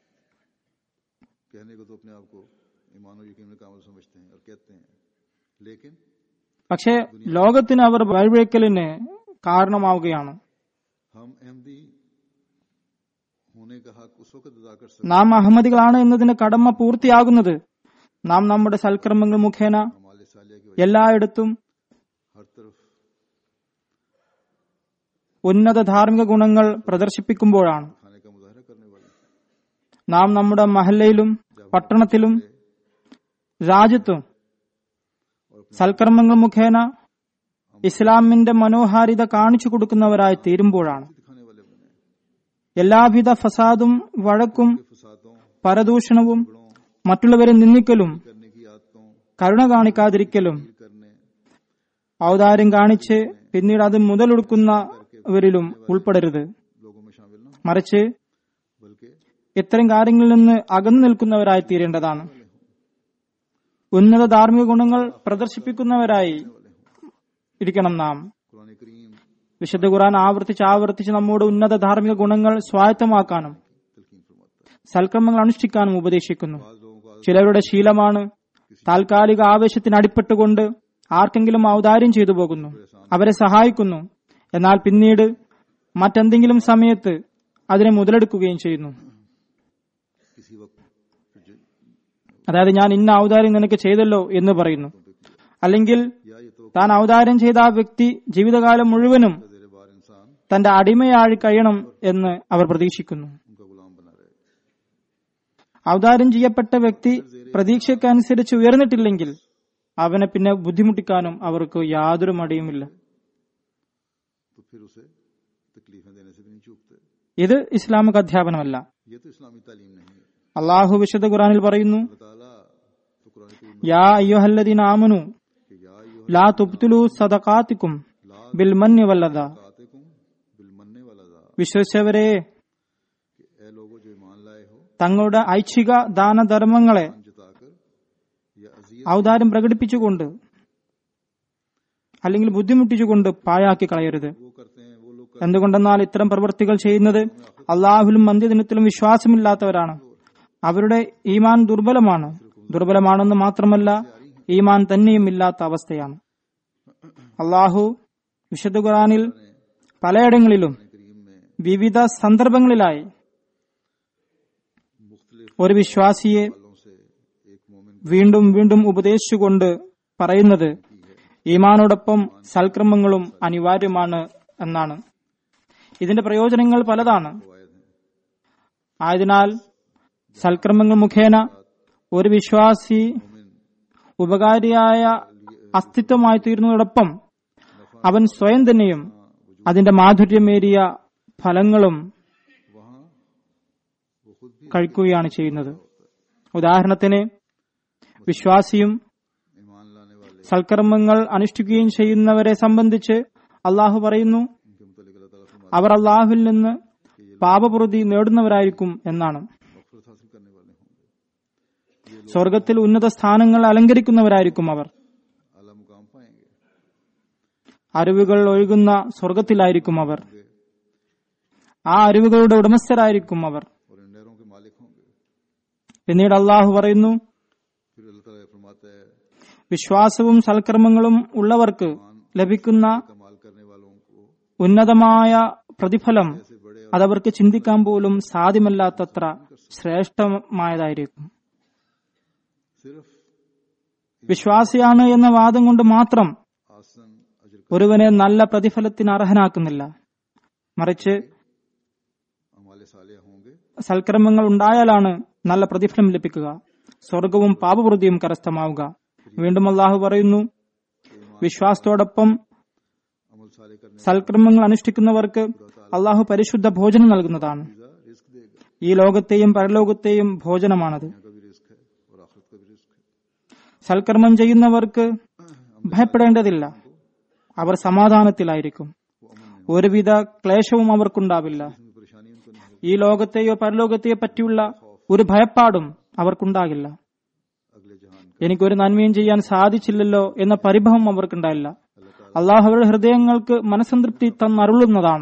कहने को तो अपने आप को ईमान और यकीन में कामल समझते हैं और कहते हैं लेकिन പക്ഷേ ലോകത്തിന് അവർ വഴിവെക്കലിന് കാരണമാവുകയാണ് हम अहमदी होने का हक उस वक्त अदा कर सकते നാം അഹമ്മദികളാണ് എന്നതിന് കടമ പൂർത്തിയാകുന്നത് നാം നമ്മുടെ സൽക്കർമ്മങ്ങൾ മുഖേന हैं हमारे सालिया की वजह എല്ലായിടത്തും हर तरफ ഉന്നത ധാർമ്മിക ഗുണങ്ങൾ പ്രദർശിപ്പിക്കുമ്പോഴാണ് खाने का मुजाहरा करने वाले നാം നമ്മുടെ മഹല്ലയിലും പട്ടണത്തിലും രാജ്യത്തും സൽക്കർമ്മങ്ങൾ മുഖേന ഇസ്ലാമിന്റെ മനോഹാരിത കാണിച്ചു കൊടുക്കുന്നവരായി തീരുമ്പോഴാണ് दिखाने वाले बने എല്ലാവിധ ഫസാദും വഴക്കും फसादों പരദൂഷണവും മറ്റുള്ളവരെ നിന്ദിക്കലും करने की आदतों കരുണ കാണിക്കാതിരിക്കലും करने ഔദാര്യം കാണിച്ച് പിന്നീട് അത് മുതലെടുക്കുന്നവരിലും ഉൾപ്പെടരുത് लोगों में शामिल न हो മറിച്ച് बल्कि ഇത്തരം കാര്യങ്ങളിൽ നിന്ന് അകന്നു നിൽക്കുന്നവരായി തീരേണ്ടതാണ് ഉന്നത ധാർമ്മിക ഗുണങ്ങൾ പ്രദർശിപ്പിക്കുന്നവരായി ഇരിക്കണം നാം कुरान करीम വിശുദ്ധ ഖുർആൻ ആവർത്തിച്ച് ആവർത്തിച്ച് നമ്മുടെ ഉന്നത ധാർമ്മിക ഗുണങ്ങൾ സ്വായത്തമാക്കാനും तलकीन फरमाता है സൽക്കർമ്മങ്ങൾ അനുഷ്ഠിക്കാനും ഉപദേശിക്കുന്നു आज लोगों को ചിലരുടെ ശീലമാണ് താൽക്കാലിക ആവേശത്തിന് അടിപ്പെട്ടുകൊണ്ട് ആർക്കെങ്കിലും ഔദാര്യം ചെയ്തു പോകുന്നു അവരെ സഹായിക്കുന്നു എന്നാൽ പിന്നീട് മറ്റെന്തെങ്കിലും സമയത്ത് അതിനെ മുതലെടുക്കുകയും ചെയ്യുന്നു किसी वक्त फिर जो- അതായത് ഞാൻ ഇന്ന ഔദാര്യം നിനക്ക് ചെയ്തല്ലോ എന്ന് പറയുന്നു അല്ലെങ്കിൽ या ये तो താൻ ഔദാര്യം ചെയ്ത ആ വ്യക്തി ജീവിതകാലം മുഴുവനും जेर बार इंसान തന്റെ അടിമയായി കഴിയണം എന്ന് അവർ പ്രതീക്ഷിക്കുന്നു उनका गुलाम बना रहे ഔദാര്യം ചെയ്യപ്പെട്ട വ്യക്തി പ്രതീക്ഷയ്ക്കനുസരിച്ച് ഉയർന്നിട്ടില്ലെങ്കിൽ അവനെ പിന്നെ ബുദ്ധിമുട്ടിക്കാനും അവർക്ക് യാതൊരു മടിയുമില്ല तो फिर उसे तकलीफें देने से भी नहीं चूकते ഇത് ഇസ്ലാമിക അധ്യാപനമല്ല ये तो इस्लामी तालीम नहीं है അള്ളാഹു വിശുദ്ധ ഖുറാനിൽ പറയുന്നു अल्लाह ताला तो कुरान करीम യാ അയ്യുഹല്ലദീന ആമനു में कि या यो ലാ തുബ്തുലു സദഖാത്തിക്കും ബിൽ മന്നി വല്ലദ कातिकुम बिल मन्ने वाला दा വിശ്വസിച്ചവരെ कि ए लोगों जो ईमान लाए हो തങ്ങളുടെ ഐച്ഛിക ദാനധർമ്മങ്ങളെ ईमान जताकर या अजीज ഔദാര്യം പ്രകടിപ്പിച്ചുകൊണ്ട് അല്ലെങ്കിൽ ബുദ്ധിമുട്ടിച്ചുകൊണ്ട് പാഴാക്കി കളയരുത് वो करते हैं वो लोग എന്തുകൊണ്ടെന്നാൽ ഇത്തരം പ്രവൃത്തികൾ ചെയ്യുന്നത് അള്ളാഹുലും അന്ത്യദിനത്തിലും വിശ്വാസമില്ലാത്തവരാണ് അവരുടെ ഈമാൻ ദുർബലമാണ് ദുർബലമാണെന്ന് മാത്രമല്ല ഈമാൻ തന്നെയും ഇല്ലാത്ത അവസ്ഥയാണ് അള്ളാഹു വിശുദ്ധ ഖുറാനിൽ പലയിടങ്ങളിലും करीम में വിവിധ സന്ദർഭങ്ങളിലായി मुख्तलिफ ഒരു വിശ്വാസിയെ वालों से एक मोमिन വീണ്ടും വീണ്ടും ഉപദേശിച്ചുകൊണ്ട് പറയുന്നത് ഈമാനോടൊപ്പം സൽക്രമങ്ങളും അനിവാര്യമാണ് എന്നാണ് ഇതിന്റെ പ്രയോജനങ്ങൾ പലതാണ് फवायद हैं ആയതിനാൽ സൽക്കർമ്മങ്ങൾ മുഖേന ഒരു വിശ്വാസി ഉപകാരിയായ അസ്തിത്വമായി തീരുന്നതോടൊപ്പം അവൻ സ്വയം തന്നെയും അതിന്റെ മാധുര്യമേറിയ ഫലങ്ങളും वहाँ वो खुद भी കഴിക്കുകയാണ് ചെയ്യുന്നത് ഉദാഹരണത്തിന് വിശ്വാസിയും ईमान लाने वाले സൽക്കർമ്മങ്ങൾ അനുഷ്ഠിക്കുകയും ചെയ്യുന്നവരെ സംബന്ധിച്ച് അള്ളാഹു പറയുന്നു उनके मुतालिक अल्लाह ताला फरमाता അവർ അള്ളാഹുവിൽ നിന്ന് പാപപ്രതി നേടുന്നവരായിരിക്കും എന്നാണ് है मगफरत हासिल करने वाले होंगे സ്വർഗത്തിൽ ഉന്നത സ്ഥാനങ്ങൾ അലങ്കരിക്കുന്നവരായിരിക്കും അവർ आला मुकाम पाएंगे അറിവുകൾ ഒഴുകുന്ന സ്വർഗത്തിലായിരിക്കും അവർ ആ അറിവുകളുടെ ഉടമസ്ഥരായിരിക്കും അവർ और इन नहरों के मालिक होंगे പിന്നീട് അള്ളാഹു പറയുന്നു फिर अल्लाह ताला फरमाता है വിശ്വാസവും സൽക്കർമ്മങ്ങളും ഉള്ളവർക്ക് ലഭിക്കുന്ന कमाल करने वालों को ഉന്നതമായ പ്രതിഫലം ऐसे बड़े അതവർക്ക് ചിന്തിക്കാൻ പോലും സാധ്യമല്ലാത്തത്ര ശ്രേഷ്ഠമായതായിരിക്കും सिर्फ വിശ്വാസിയാണ് എന്ന വാദം കൊണ്ട് മാത്രം आसन अजर ഒരുവനെ നല്ല പ്രതിഫലത്തിന് അർഹനാക്കുന്നില്ല മറിച്ച് हमारे साले होंगे സൽക്കർമ്മങ്ങൾ ഉണ്ടായാലാണ് നല്ല പ്രതിഫലം ലഭിക്കുക സ്വർഗവും പാപവൃത്തിയും കരസ്ഥമാവുക വീണ്ടും അള്ളാഹു പറയുന്നു വിശ്വാസത്തോടൊപ്പം अमल साले करने സൽക്കർമ്മങ്ങൾ അനുഷ്ഠിക്കുന്നവർക്ക് അള്ളാഹു പരിശുദ്ധ ഭോജനം നൽകുന്നതാണ് का रिस्क देगा ഈ ലോകത്തെയും പരലോകത്തെയും ഭോജനമാണത് दुनिया का भी रिस्क है और आखिरत का भी रिस्क है സൽക്കർമ്മം ചെയ്യുന്നവർക്ക് ഭയപ്പെടേണ്ടതില്ല അവർ സമാധാനത്തിലായിരിക്കും वो अमन में ഒരുവിധ ക്ലേശവും അവർക്കുണ്ടാവില്ല कोई परेशानी उनको नहीं होगी ഈ ലോകത്തെയോ പരലോകത്തെയോ പറ്റിയുള്ള ഒരു ഭയപ്പാടും അവർക്കുണ്ടാകില്ല अगले जहान का എനിക്കൊരു നന്മയും ചെയ്യാൻ സാധിച്ചില്ലല്ലോ എന്ന പരിഭവം അവർക്കുണ്ടായില്ല അള്ളാഹു അവരുടെ ഹൃദയങ്ങൾക്ക് മനസംതൃപ്തി തന്നരുളുന്നതാണ്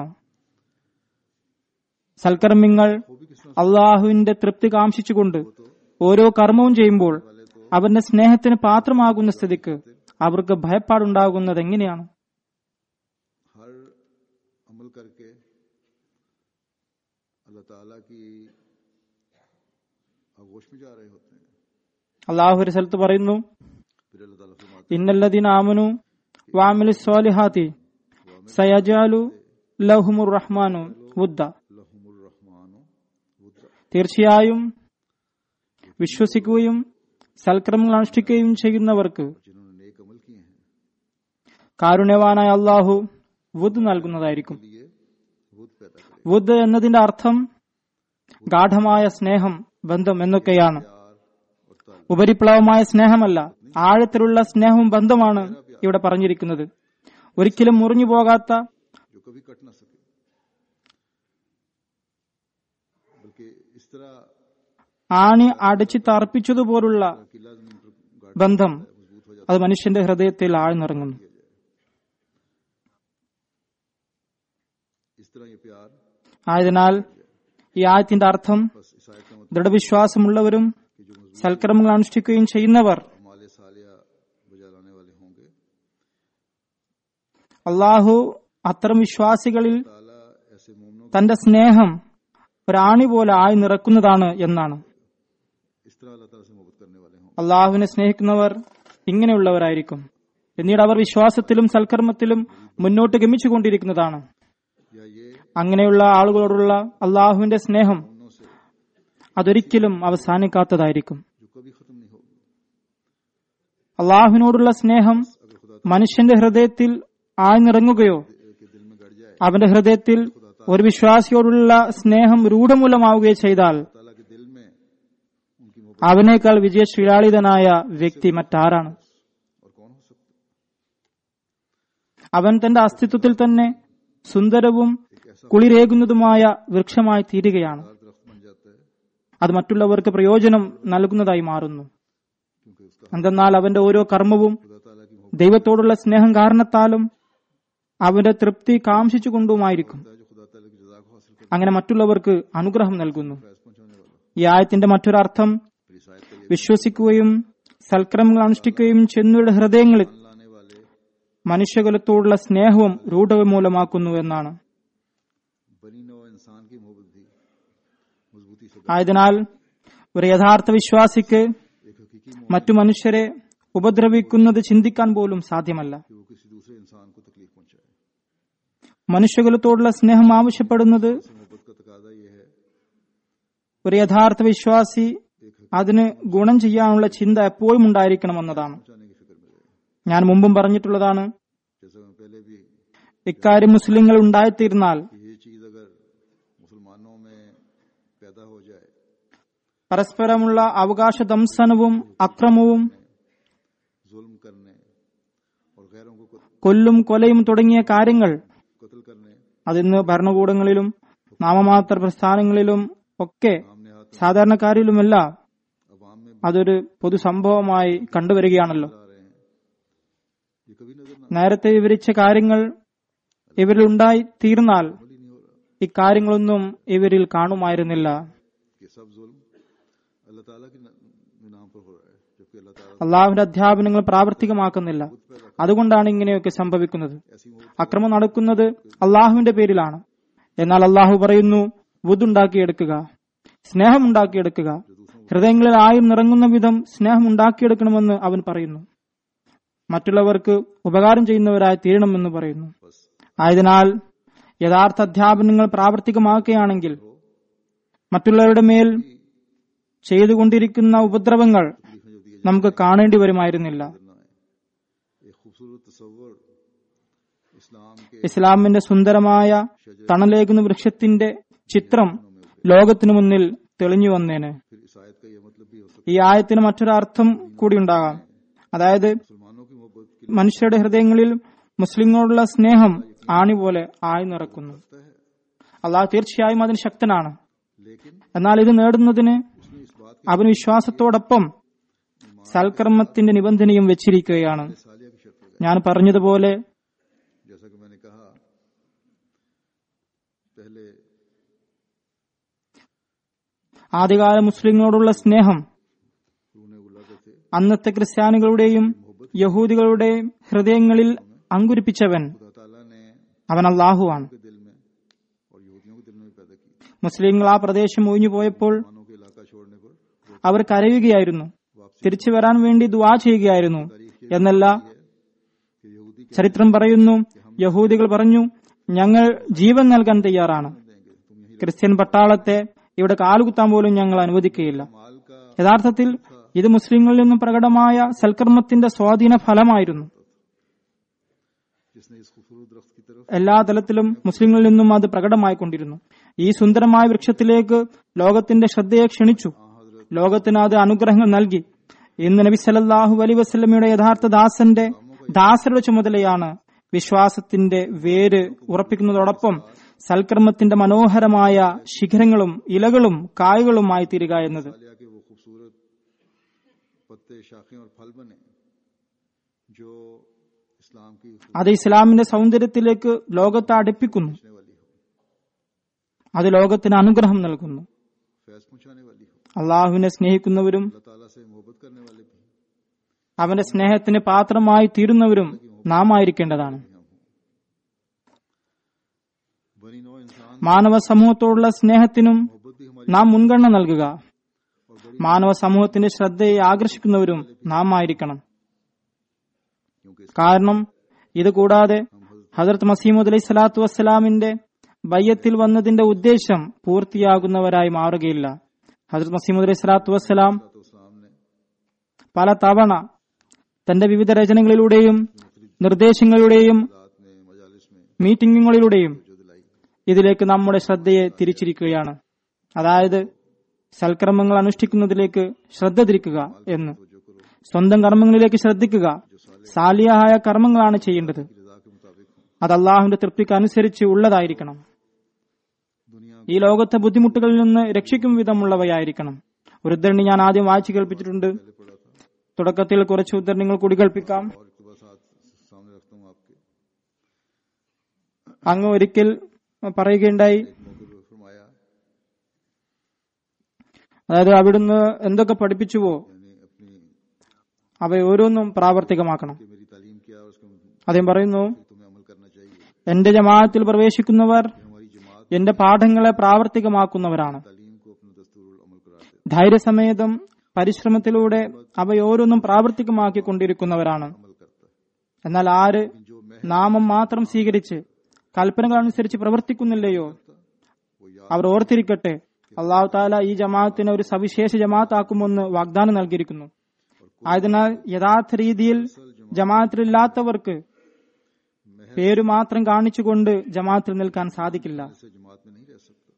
സൽക്കർമ്മിങ്ങൾ അള്ളാഹുവിന്റെ തൃപ്തി കാംക്ഷിച്ചുകൊണ്ട് ഓരോ കർമ്മവും ചെയ്യുമ്പോൾ അവന്റെ സ്നേഹത്തിന് പാത്രമാകുന്ന സ്ഥിതിക്ക് അവർക്ക് ഭയപ്പാടുണ്ടാകുന്നത് എങ്ങനെയാണ് हर अमल करके अल्लाह ताला की आगोश में जा रहे होते हैं അള്ളാഹു ഒരു സ്ഥലത്ത് പറയുന്നു फिर अल्लाह ताला फरमाते ഇന്നല്ലദീന ആമനു വാമിലു സ്വാലിഹാത്തി സയജാലു ലഹുമുർ റഹ്മാനു വുദ്ദ लहुमुर रहमानो वुद्रा തീർച്ചയായും വിശ്വസിക്കുകയും സൽക്രമങ്ങൾ അനുഷ്ഠിക്കുകയും ചെയ്യുന്നവർക്ക് जिन्होंने नेक अमल किए हैं കാരുണ്യവാനായ അള്ളാഹു വുദ് നൽകുന്നതായിരിക്കും लिए वुद पैदा करेगा വുദ് എന്നതിന്റെ അർത്ഥം ഗാഠമായ സ്നേഹം ബന്ധം എന്നൊക്കെയാണ് प्यार और ताल ഉപരിപ്ലവമായ സ്നേഹമല്ല ആഴത്തിലുള്ള സ്നേഹവും ബന്ധമാണ് ഇവിടെ പറഞ്ഞിരിക്കുന്നത് ഒരിക്കലും മുറിഞ്ഞു പോകാത്ത जो कभी कट ना सके बल्कि इस तरह ആണി അടിച്ചു തർപ്പിച്ചതുപോലുള്ള किला जमीन पर गाड़ ബന്ധം मजबूत हो जाता അത് മനുഷ്യന്റെ ഹൃദയത്തിൽ ആഴ്ന്നിറങ്ങുന്നു है इस तरह ये प्यार ആയതിനാൽ ഈ ആയത്തിന്റെ അർത്ഥം बस इस आयत का मतलब ദൃഢവിശ്വാസമുള്ളവരും कि जो मजबूत സൽക്കർമ്മങ്ങൾ അനുഷ്ഠിക്കുകയും ചെയ്യുന്നവർ माले सालिया बजा लाने वाले होंगे അള്ളാഹു അത്തരം വിശ്വാസികളിൽ ताला ऐसे मोमनों തന്റെ സ്നേഹം ഒരാണി പോലെ ആയി നിറക്കുന്നതാണ് എന്നാണ് इस तरह अल्लाह ताला से मोहब्बत करने वाले होंगे അള്ളാഹുവിനെ സ്നേഹിക്കുന്നവർ ഇങ്ങനെയുള്ളവരായിരിക്കും പിന്നീട് അവർ വിശ്വാസത്തിലും സൽക്കർമ്മത്തിലും മുന്നോട്ട് ഗമിച്ചുകൊണ്ടിരിക്കുന്നതാണ് या ये അങ്ങനെയുള്ള ആളുകളോടുള്ള അള്ളാഹുവിന്റെ സ്നേഹം मोमनों से അതൊരിക്കലും അവസാനിക്കാത്തതായിരിക്കും जो कभी खत्म नहीं होगी അള്ളാഹുവിനോടുള്ള സ്നേഹം अगर खुदा മനുഷ്യന്റെ ഹൃദയത്തിൽ ആഴ്ന്നിറങ്ങുകയോ के दिल में गड़ जाए അവന്റെ ഹൃദയത്തിൽ ഒരു വിശ്വാസിയോടുള്ള സ്നേഹം രൂഢമൂലമാവുകയോ ചെയ്താൽ ताला के दिल में उनकी मोहब्बत അവനേക്കാൾ വിജയശ്രീലാളിതനായ വ്യക്തി മറ്റാരാണ് और कौन हो सकता അവൻ തന്റെ അസ്തിത്വത്തിൽ തന്നെ സുന്ദരവും കുളിരേകുന്നതുമായ വൃക്ഷമായി തീരുകയാണ് हर दरख्त बन जाता है അത് മറ്റുള്ളവർക്ക് പ്രയോജനം നൽകുന്നതായി മാറുന്നു क्योंकि उसका എന്തെന്നാൽ അവന്റെ ഓരോ കർമ്മവും खुदा ताला की मोहब्बत ദൈവത്തോടുള്ള സ്നേഹം കാരണത്താലും അവന്റെ തൃപ്തി കാംക്ഷിച്ചുകൊണ്ടുമായിരിക്കും है जो खुदा ताला की रजा को हासिल कर അങ്ങനെ മറ്റുള്ളവർക്ക് അനുഗ്രഹം നൽകുന്നു फैज पहुंचाने वाला ഈ ആയത്തിന്റെ മറ്റൊരർത്ഥം फिर इस आयत का ये വിശ്വസിക്കുകയും സൽക്രമങ്ങൾ അനുഷ്ഠിക്കുകയും ചെയ്യുന്നവരുടെ ഹൃദയങ്ങളിൽ मान लाने वाले മനുഷ്യകുലത്തോടുള്ള സ്നേഹവും രൂഢമൂലമാക്കുന്നു എന്നാണ് बनी नौ इंसान की मोहब्बत भी मजबूती से ആയതിനാൽ ഒരു യഥാർത്ഥ വിശ്വാസിക്ക് एक हकीकी मोहब्बत മറ്റു മനുഷ്യരെ ഉപദ്രവിക്കുന്നത് ചിന്തിക്കാൻ പോലും സാധ്യമല്ല कि वो किसी दूसरे इंसान को तकलीफ पहुंचाए മനുഷ്യകുലത്തോടുള്ള സ്നേഹം ആവശ്യപ്പെടുന്നത് से मोहब्बत का तकादा यह है ഒരു യഥാർത്ഥ വിശ്വാസി അതിന് ഗുണം ചെയ്യാനുള്ള ചിന്ത എപ്പോഴും ഉണ്ടായിരിക്കണമെന്നതാണ് पहुंचाने की फिक्र में रहे ഞാൻ മുമ്പും പറഞ്ഞിട്ടുള്ളതാണ് जैसा मैं पहले भी ഇക്കാര്യം മുസ്ലിങ്ങൾ ഉണ്ടായിത്തീർന്നാൽ कि ये चीज अगर मुसलमानों में पैदा हो जाए പരസ്പരമുള്ള അവകാശ ദംസനവും അക്രമവും जुल्म करने और गैरों को कत- കൊല്ലും കൊലയും തുടങ്ങിയ കാര്യങ്ങൾ कत्ल करने അതിന്ന് ഭരണകൂടങ്ങളിലും നാമമാത്ര പ്രസ്ഥാനങ്ങളിലും ഒക്കെ सामने हाथ സാധാരണക്കാരിലുമെല്ലാം अवाम में അതൊരു പൊതുസംഭവമായി കണ്ടുവരികയാണല്ലോ ला रहे हैं ये कभी नजर ना നേരത്തെ വിവരിച്ച കാര്യങ്ങൾ ഇവരിൽ ഉണ്ടായി തീർന്നാൽ अमल ही नहीं हो रहा ഇക്കാര്യങ്ങളൊന്നും ഇവരിൽ കാണുമായിരുന്നില്ല कि सब जुल्म अल्लाह ताला के न- नाम पर हो रहा है जबकि अल्लाह ताला അള്ളാഹുവിന്റെ അധ്യാപനങ്ങൾ പ്രാവർത്തികമാക്കുന്നില്ല അതുകൊണ്ടാണ് ഇങ്ങനെയൊക്കെ സംഭവിക്കുന്നത് ऐसी मोहब्बत അക്രമം നടക്കുന്നത് അള്ളാഹുവിന്റെ പേരിലാണ് എന്നാൽ അള്ളാഹു പറയുന്നു വുദുണ്ടാക്കിയെടുക്കുക സ്നേഹം ഉണ്ടാക്കിയെടുക്കുക ഹൃദയങ്ങളിൽ ആയും നിറങ്ങുന്ന വിധം സ്നേഹം ഉണ്ടാക്കിയെടുക്കണമെന്ന് അവൻ പറയുന്നു മറ്റുള്ളവർക്ക് ഉപകാരം ചെയ്യുന്നവരായി തീരണമെന്ന് പറയുന്നു बस ആയതിനാൽ യഥാർത്ഥ അധ്യാപനങ്ങൾ പ്രാവർത്തികമാക്കുകയാണെങ്കിൽ മറ്റുള്ളവരുടെ മേൽ ചെയ്തുകൊണ്ടിരിക്കുന്ന ഉപദ്രവങ്ങൾ तकलीफें जो दी നമുക്ക് കാണേണ്ടി വരുമായിരുന്നില്ല करना है एक खूबसूरत तस्वर इस्लाम के ഇസ്ലാമിന്റെ സുന്ദരമായ തണലേകുന്ന വൃക്ഷത്തിന്റെ ചിത്രം ലോകത്തിനു മുന്നിൽ തെളിഞ്ഞു വന്നേന് फिर इस आयत का यह मतलब भी हो सकता ഈ ആയത്തിന് മറ്റൊരു അർത്ഥം കൂടി ഉണ്ടാകാം അതായത് है मुसलमानों की मोहब्बत के മനുഷ്യരുടെ ഹൃദയങ്ങളിൽ മുസ്ലിങ്ങളോടുള്ള സ്നേഹം ആണി പോലെ ആയി നിറക്കുന്നു लगता है അള്ളാഹ് തീർച്ചയായും അതിന് ശക്തനാണ് लेकिन എന്നാൽ ഇത് നേടുന്നതിന് उसने इस बात അവൻ വിശ്വാസത്തോടൊപ്പം സൽക്കർമ്മത്തിന്റെ നിബന്ധനയും വെച്ചിരിക്കുകയാണ് के सालिया की शर्त लगाई ഞാൻ പറഞ്ഞതുപോലെ जैसा कि मैंने कहा पहले ആദ്യകാല മുസ്ലിങ്ങളോടുള്ള സ്നേഹം रूने गुलाते थे അന്നത്തെ ക്രിസ്ത്യാനികളുടെയും യഹൂദികളുടെയും ഹൃദയങ്ങളിൽ അങ്കുരിപ്പിച്ചവൻ खुदा ताला ने അവൻ അള്ളാഹുവാണ് के दिल में और यहूदियों के दिल में भी पैदा की മുസ്ലിങ്ങൾ ആ പ്രദേശം ഒഴിഞ്ഞു പോയപ്പോൾ मानों के इलाका छोड़ने पर അവർ കരയുകയായിരുന്നു തിരിച്ചു വരാൻ വേണ്ടി ദുവാ ചെയ്യുകയായിരുന്നു എന്നല്ല कि यहूदी ചരിത്രം പറയുന്നു യഹൂദികൾ പറഞ്ഞു ഞങ്ങൾ ജീവൻ നൽകാൻ തയ്യാറാണ് देंगे तुम यही ക്രിസ്ത്യൻ പട്ടാളത്തെ ഇവിടെ കാലുകുത്താൻ പോലും ഞങ്ങൾ അനുവദിക്കുകയില്ല माल का യഥാർത്ഥത്തിൽ ഇത് മുസ്ലിങ്ങളിൽ നിന്നും പ്രകടമായ സൽക്കർമ്മത്തിന്റെ സ്വാധീന ഫലമായിരുന്നു जिसने इस खूबसूरत दरख्त की तरफ എല്ലാ തലത്തിലും മുസ്ലിങ്ങളിൽ നിന്നും അത് പ്രകടമായിക്കൊണ്ടിരുന്നു ഈ സുന്ദരമായ വൃക്ഷത്തിലേക്ക് ലോകത്തിന്റെ ശ്രദ്ധയെ ക്ഷണിച്ചു ലോകത്തിന് അത് അനുഗ്രഹങ്ങൾ നൽകി ഇന്ന് നബി സല്ലല്ലാഹു അലൈഹി വസല്ലമയുടെ യഥാർത്ഥ ദാസന്റെ ദാസരുടെ ചുമതലയാണ് വിശ്വാസത്തിന്റെ വേര് ഉറപ്പിക്കുന്നതോടൊപ്പം സൽക്കർമ്മത്തിന്റെ മനോഹരമായ ശിഖരങ്ങളും ഇലകളും കായകളുമായി തീരുക എന്നത് सालिया के वो खूबसूरत पत्ते शाखें और फल बने जो इस्लाम की അത് इस्लाമിന്റെ സൗന്ദര്യത്തിലേക്ക് ലോകത്തെ അടുപ്പിക്കുന്നു पहुंचने वाली हो അത് ലോകത്തിന് അനുഗ്രഹം നൽകുന്നു फैज पहुंचाने वाली हो അള്ളാഹുവിനെ സ്നേഹിക്കുന്നവരും अल्लाह ताला से मोहब्बत करने वाले भी അവന്റെ സ്നേഹത്തിന് പാത്രമായി തീരുന്നവരും നാം ആയിരിക്കേണ്ടതാണ് बनी नौ इंसान മാനവ സമൂഹത്തോടുള്ള സ്നേഹത്തിനും मोहब्बत भी हमारी നാം മുൻഗണന നൽകുക और बड़ी മാനവ സമൂഹത്തിന്റെ ശ്രദ്ധയെ ആകർഷിക്കുന്നവരും നാം ആയിരിക്കണം क्योंकि इस- കാരണം ഇത് കൂടാതെ ഹജറത്ത് മസീമുദ് അലൈഹി സ്വലാത്തു വസ്സലാമിന്റെ ബയ്യത്തിൽ വന്നതിന്റെ ഉദ്ദേശം പൂർത്തിയാകുന്നവരായി മാറുകയില്ല ഹജറത്ത് മസീമുദ് അലൈഹി സ്വലാത്തു വസ്സലാം तो इस्लाम ने പല തവണ തന്റെ വിവിധ രചനകളിലൂടെയും നിർദ്ദേശങ്ങളിലൂടെയും रात में मजालिस में മീറ്റിംഗുകളിലൂടെയും जो दिलाई ഇതിലേക്ക് നമ്മുടെ ശ്രദ്ധയെ തിരിച്ചിരിക്കുകയാണ് അതായത് സൽക്കർമ്മങ്ങൾ അനുഷ്ഠിക്കുന്നതിലേക്ക് ശ്രദ്ധ തിരിക്കുക എന്ന് जो करो സ്വന്തം കർമ്മങ്ങളിലേക്ക് ശ്രദ്ധിക്കുക സാലിയായ കർമ്മങ്ങളാണ് ചെയ്യേണ്ടത് की रजा के मुताबिक हो അത് अल्लाഹുവിന്റെ തൃപ്തിക്ക് അനുസരിച്ച് ഉള്ളതായിരിക്കണം दुनिया ഈ ലോകത്തെ ബുദ്ധിമുട്ടുകളിൽ നിന്ന് രക്ഷിക്കും വിധമുള്ളവയായിരിക്കണം ഒരു ഉദ്ധരണി ഞാൻ ആദ്യം വായിച്ചു കേൾപ്പിച്ചിട്ടുണ്ട് पहले पढ़ा था തുടക്കത്തിൽ കുറച്ച് ഉദ്ധരണികൾ കൂടി കേൾപ്പിക്കാം और इकतबासात सामने रखता हूँ आपके അങ്ങ് ഒരിക്കൽ പറയുകയുണ്ടായി एक मौके पर फरमाया അതായത് അവിടുന്ന് എന്തൊക്കെ പഠിപ്പിച്ചുവോ यानी अपनी അവ ഓരോന്നും പ്രാവർത്തികമാക്കണം कि मेरी तालीम क्या है उसका അദ്ദേഹം പറയുന്നു तुम्हें अमल करना चाहिए എന്റെ ജമാഅത്തിൽ പ്രവേശിക്കുന്നവർ ये हमारी जमात എന്റെ പാഠങ്ങളെ പ്രാവർത്തികമാക്കുന്നവരാണ് तालीम को अपना दस्तूर अमल कराते ധൈര്യസമേതം പരിശ്രമത്തിലൂടെ അവയോരോന്നും പ്രാവർത്തികമാക്കിക്കൊണ്ടിരിക്കുന്നവരാണ് अमल करता है എന്നാൽ ആര് जो मैं നാമം മാത്രം സ്വീകരിച്ച് കൽപ്പനകൾ അനുസരിച്ച് പ്രവർത്തിക്കുന്നില്ലയോ वो याद അവർ ഓർത്തിരിക്കട്ടെ അള്ളാഹു താല ഈ ജമാഅത്തിനെ ഒരു സവിശേഷ ജമാഅത്താക്കുമെന്ന് വാഗ്ദാനം നൽകിയിരിക്കുന്നു ആയതിനാൽ യഥാർത്ഥ രീതിയിൽ ജമാഅത്തിലില്ലാത്തവർക്ക് പേര് മാത്രം കാണിച്ചുകൊണ്ട് ജമാഅത്തിൽ നിൽക്കാൻ സാധിക്കില്ല से जमात में नहीं रह सकता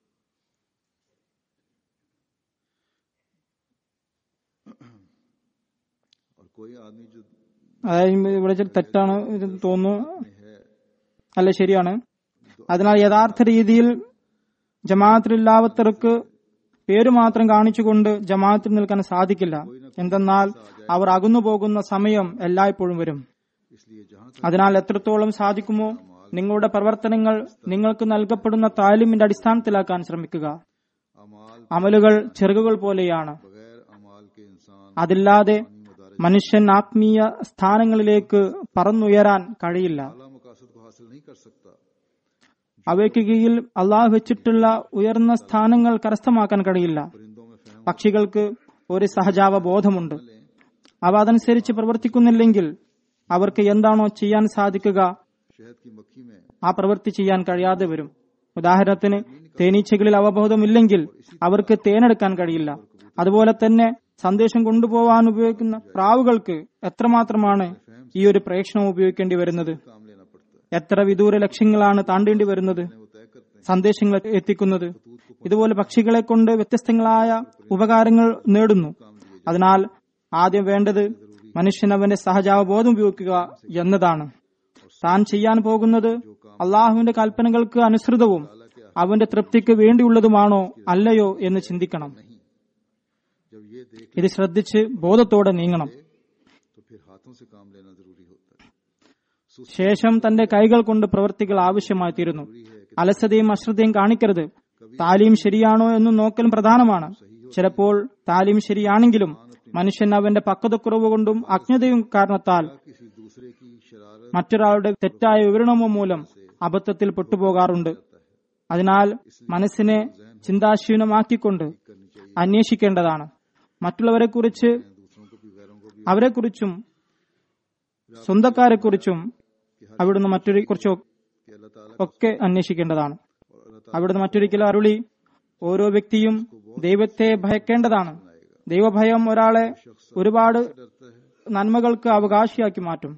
और कोई आदमी जो അതായത് ഇവിടെ ചില തെറ്റാണ് ഇത് തോന്നുന്നു അല്ല ശരിയാണ് അതിനാൽ യഥാർത്ഥ രീതിയിൽ ജമാഅത്തിലില്ലാത്തവർക്ക് പേര് മാത്രം കാണിച്ചുകൊണ്ട് ജമാഅത്തിൽ നിൽക്കാൻ സാധിക്കില്ല എന്തെന്നാൽ അവർ അകന്നു പോകുന്ന സമയം എല്ലായ്പ്പോഴും വരും इसलिए जहां അതിനാൽ എത്രത്തോളം സാധിക്കുമോ നിങ്ങളുടെ പ്രവർത്തനങ്ങൾ നിങ്ങൾക്ക് നൽകപ്പെടുന്ന താലിമിന്റെ അടിസ്ഥാനത്തിലാക്കാൻ ശ്രമിക്കുക अमाल അമലുകൾ ചെറുകുകൾ പോലെയാണ് बगैर अमाल के इंसान അതില്ലാതെ മനുഷ്യൻ ആത്മീയ സ്ഥാനങ്ങളിലേക്ക് പറന്നുയരാൻ കഴിയില്ല अला मकासद को हासिल नहीं कर सकता അവയ്ക്ക് കീഴിൽ അള്ളാഹു വെച്ചിട്ടുള്ള ഉയർന്ന സ്ഥാനങ്ങൾ കരസ്ഥമാക്കാൻ കഴിയില്ല परिंदों में फहम പക്ഷികൾക്ക് ഒരു സഹജാവ ബോധമുണ്ട് അവ അതനുസരിച്ച് പ്രവർത്തിക്കുന്നില്ലെങ്കിൽ അവർക്ക് എന്താണോ ചെയ്യാൻ സാധിക്കുക शहद की मक्खी में ആ പ്രവൃത്തി ചെയ്യാൻ കഴിയാതെ വരും ഉദാഹരണത്തിന് തേനീച്ചകളിൽ അവബോധമില്ലെങ്കിൽ അവർക്ക് തേനെടുക്കാൻ കഴിയില്ല അതുപോലെ തന്നെ സന്ദേശം കൊണ്ടുപോകാൻ ഉപയോഗിക്കുന്ന പ്രാവുകൾക്ക് എത്രമാത്രമാണ് ഈ ഒരു പ്രേക്ഷണം ഉപയോഗിക്കേണ്ടി വരുന്നത് काम लेना पड़ता है എത്ര വിദൂര ലക്ഷ്യങ്ങളാണ് താണ്ടേണ്ടി വരുന്നത് वो तय करते हैं സന്ദേശങ്ങൾ എത്തിക്കുന്നത് ഇതുപോലെ പക്ഷികളെ കൊണ്ട് വ്യത്യസ്തങ്ങളായ ഉപകാരങ്ങൾ നേടുന്നു അതിനാൽ ആദ്യം വേണ്ടത് മനുഷ്യൻ അവന്റെ സഹജാവബോധം ഉപയോഗിക്കുക എന്നതാണ് താൻ ചെയ്യാൻ പോകുന്നത് അള്ളാഹുവിന്റെ കൽപ്പനകൾക്ക് അനുസൃതവും അവന്റെ തൃപ്തിക്ക് വേണ്ടിയുള്ളതുമാണോ അല്ലയോ എന്ന് ചിന്തിക്കണം जब ये देख ഇത് ശ്രദ്ധിച്ച് ബോധത്തോടെ നീങ്ങണം तो फिर हाथों से काम लेना जरूरी होता है ശേഷം തന്റെ കൈകൾ കൊണ്ട് പ്രവർത്തികൾ ആവശ്യമായി തീരുന്നു അലസതയും അശ്രദ്ധയും കാണിക്കരുത് താലീം ശരിയാണോ എന്ന് നോക്കലും പ്രധാനമാണ് ചിലപ്പോൾ താലീം ശരിയാണെങ്കിലും മനുഷ്യൻ അവന്റെ പക്വതക്കുറവ് കൊണ്ടും അജ്ഞതയും കാരണത്താൽ किसी दूसरे की शरारत മറ്റൊരാളുടെ തെറ്റായ വിവരണമോ മൂലം അബദ്ധത്തിൽ പെട്ടുപോകാറുണ്ട് അതിനാൽ മനസ്സിനെ ചിന്താശീലമാക്കിക്കൊണ്ട് അന്വേഷിക്കേണ്ടതാണ് മറ്റുള്ളവരെക്കുറിച്ച് दूसरों को भी गैरों को भी അവരെക്കുറിച്ചും സ്വന്തക്കാരെക്കുറിച്ചും അവിടുന്ന് മറ്റൊരു കുറിച്ചോ कि अल्लाह ताला ഒക്കെ അന്വേഷിക്കേണ്ടതാണ് അവിടുന്ന് മറ്റൊരിക്കൽ അരുളി ഓരോ വ്യക്തിയും ദൈവത്തെ ഭയക്കേണ്ടതാണ് ദൈവഭയം ഒരാളെ ഒരുപാട് നന്മകൾക്ക് അവകാശിയാക്കി മാറ്റും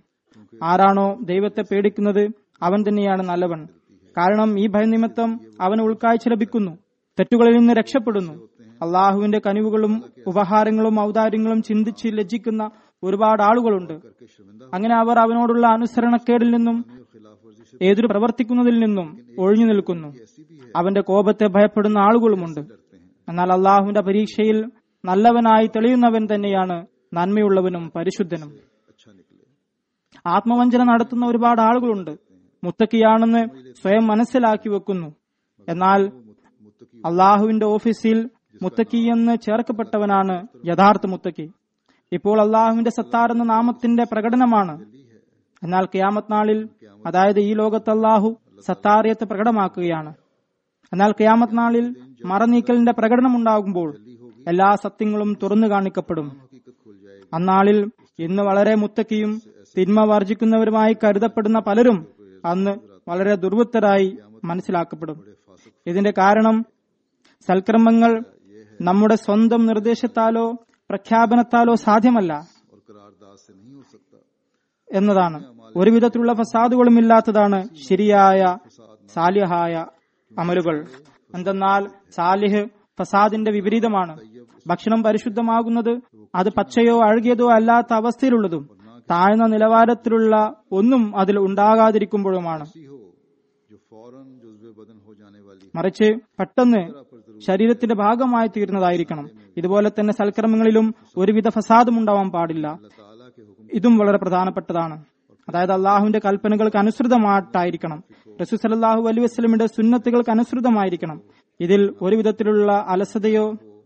ആരാണോ ദൈവത്തെ പേടിക്കുന്നത് അവൻ തന്നെയാണ് നല്ലവൻ കാരണം ഈ ഭയനിമിത്തം അവന് ഉൾക്കാഴ്ച ലഭിക്കുന്നു തെറ്റുകളിൽ നിന്ന് രക്ഷപ്പെടുന്നു അള്ളാഹുവിന്റെ കനിവുകളും ഉപഹാരങ്ങളും ഔദാര്യങ്ങളും ചിന്തിച്ച് ലജ്ജിക്കുന്ന ഒരുപാട് ആളുകളുണ്ട് करके शर्मिंदा അങ്ങനെ അവർ അവനോടുള്ള അനുസരണക്കേടിൽ നിന്നും खिलाफ वर्जी से ഏതൊരു പ്രവർത്തിക്കുന്നതിൽ നിന്നും ഒഴിഞ്ഞു നിൽക്കുന്നു ऐसी भी है അവന്റെ കോപത്തെ ഭയപ്പെടുന്ന ആളുകളുമുണ്ട് എന്നാൽ അള്ളാഹുവിന്റെ പരീക്ഷയിൽ നല്ലവനായി തെളിയുന്നവൻ തന്നെയാണ് നന്മയുള്ളവനും പരിശുദ്ധനും अच्छा निकले ആത്മവഞ്ചന നടത്തുന്ന ഒരുപാട് ആളുകളുണ്ട് മുത്തക്കിയാണെന്ന് സ്വയം മനസ്സിലാക്കി വെക്കുന്നു എന്നാൽ मुत्तकी അള്ളാഹുവിന്റെ ഓഫീസിൽ മുത്തക്കി എന്ന് ചേർക്കപ്പെട്ടവനാണ് യഥാർത്ഥ മുത്തക്കി ഇപ്പോൾ അള്ളാഹുവിന്റെ സത്താർ എന്ന നാമത്തിന്റെ പ്രകടനമാണ് എന്നാൽ കിയാമത്ത് നാളിൽ അതായത് ഈ ലോകത്ത് അള്ളാഹു സത്താറിയത്ത് പ്രകടമാക്കുകയാണ് എന്നാൽ കിയാമത്ത് നാളിൽ മറനീക്കലിന്റെ പ്രകടനം ഉണ്ടാകുമ്പോൾ എല്ലാ സത്യങ്ങളും തുറന്നു കാണിക്കപ്പെടും हकीकत खुल जाएगी അന്നാളിൽ ഇന്ന് വളരെ മുത്തക്കിയും തിന്മ വർജിക്കുന്നവരുമായി കരുതപ്പെടുന്ന പലരും അന്ന് വളരെ ദുർവൃത്തരായി മനസ്സിലാക്കപ്പെടും ഇതിന്റെ കാരണം സൽക്കർമ്മങ്ങൾ നമ്മുടെ സ്വന്തം നിർദ്ദേശത്താലോ പ്രഖ്യാപനത്താലോ സാധ്യമല്ല और करारदाद से नहीं हो सकता എന്നതാണ് ഒരു വിധത്തിലുള്ള ഫസാദുകളും ഇല്ലാത്തതാണ് ശരിയായ സാലിഹായ അമലുകൾ എന്തെന്നാൽ സാലിഹ് ഫസാദിന്റെ വിപരീതമാണ് ഭക്ഷണം പരിശുദ്ധമാകുന്നത് അത് പച്ചയോ അഴുകിയതോ അല്ലാത്ത അവസ്ഥയിലുള്ളതും താഴ്ന്ന നിലവാരത്തിലുള്ള ഒന്നും അതിൽ ഉണ്ടാകാതിരിക്കുമ്പോഴുമാണ് ऐसी हो जो फौरन जुज्बे बदन हो जाने वाली മറിച്ച് പെട്ടെന്ന് ശരീരത്തിന്റെ ഭാഗമായി തീരുന്നതായിരിക്കണം ഇതുപോലെ തന്നെ സൽക്കർമ്മങ്ങളിലും ഒരുവിധ ഫസാദും ഉണ്ടാവാൻ പാടില്ല ताला के हुक्म ഇതും വളരെ പ്രധാനപ്പെട്ടതാണ് അതായത് അള്ളാഹുവിന്റെ കൽപ്പനകൾക്ക് അനുസൃതമായിട്ടായിരിക്കണം റസൂ സലല്ലാഹു അലൈ വസ്ലമിന്റെ സുന്നത്തുകൾക്ക് അനുസൃതമായിരിക്കണം ഇതിൽ ഒരു വിധത്തിലുള്ള അലസതയോ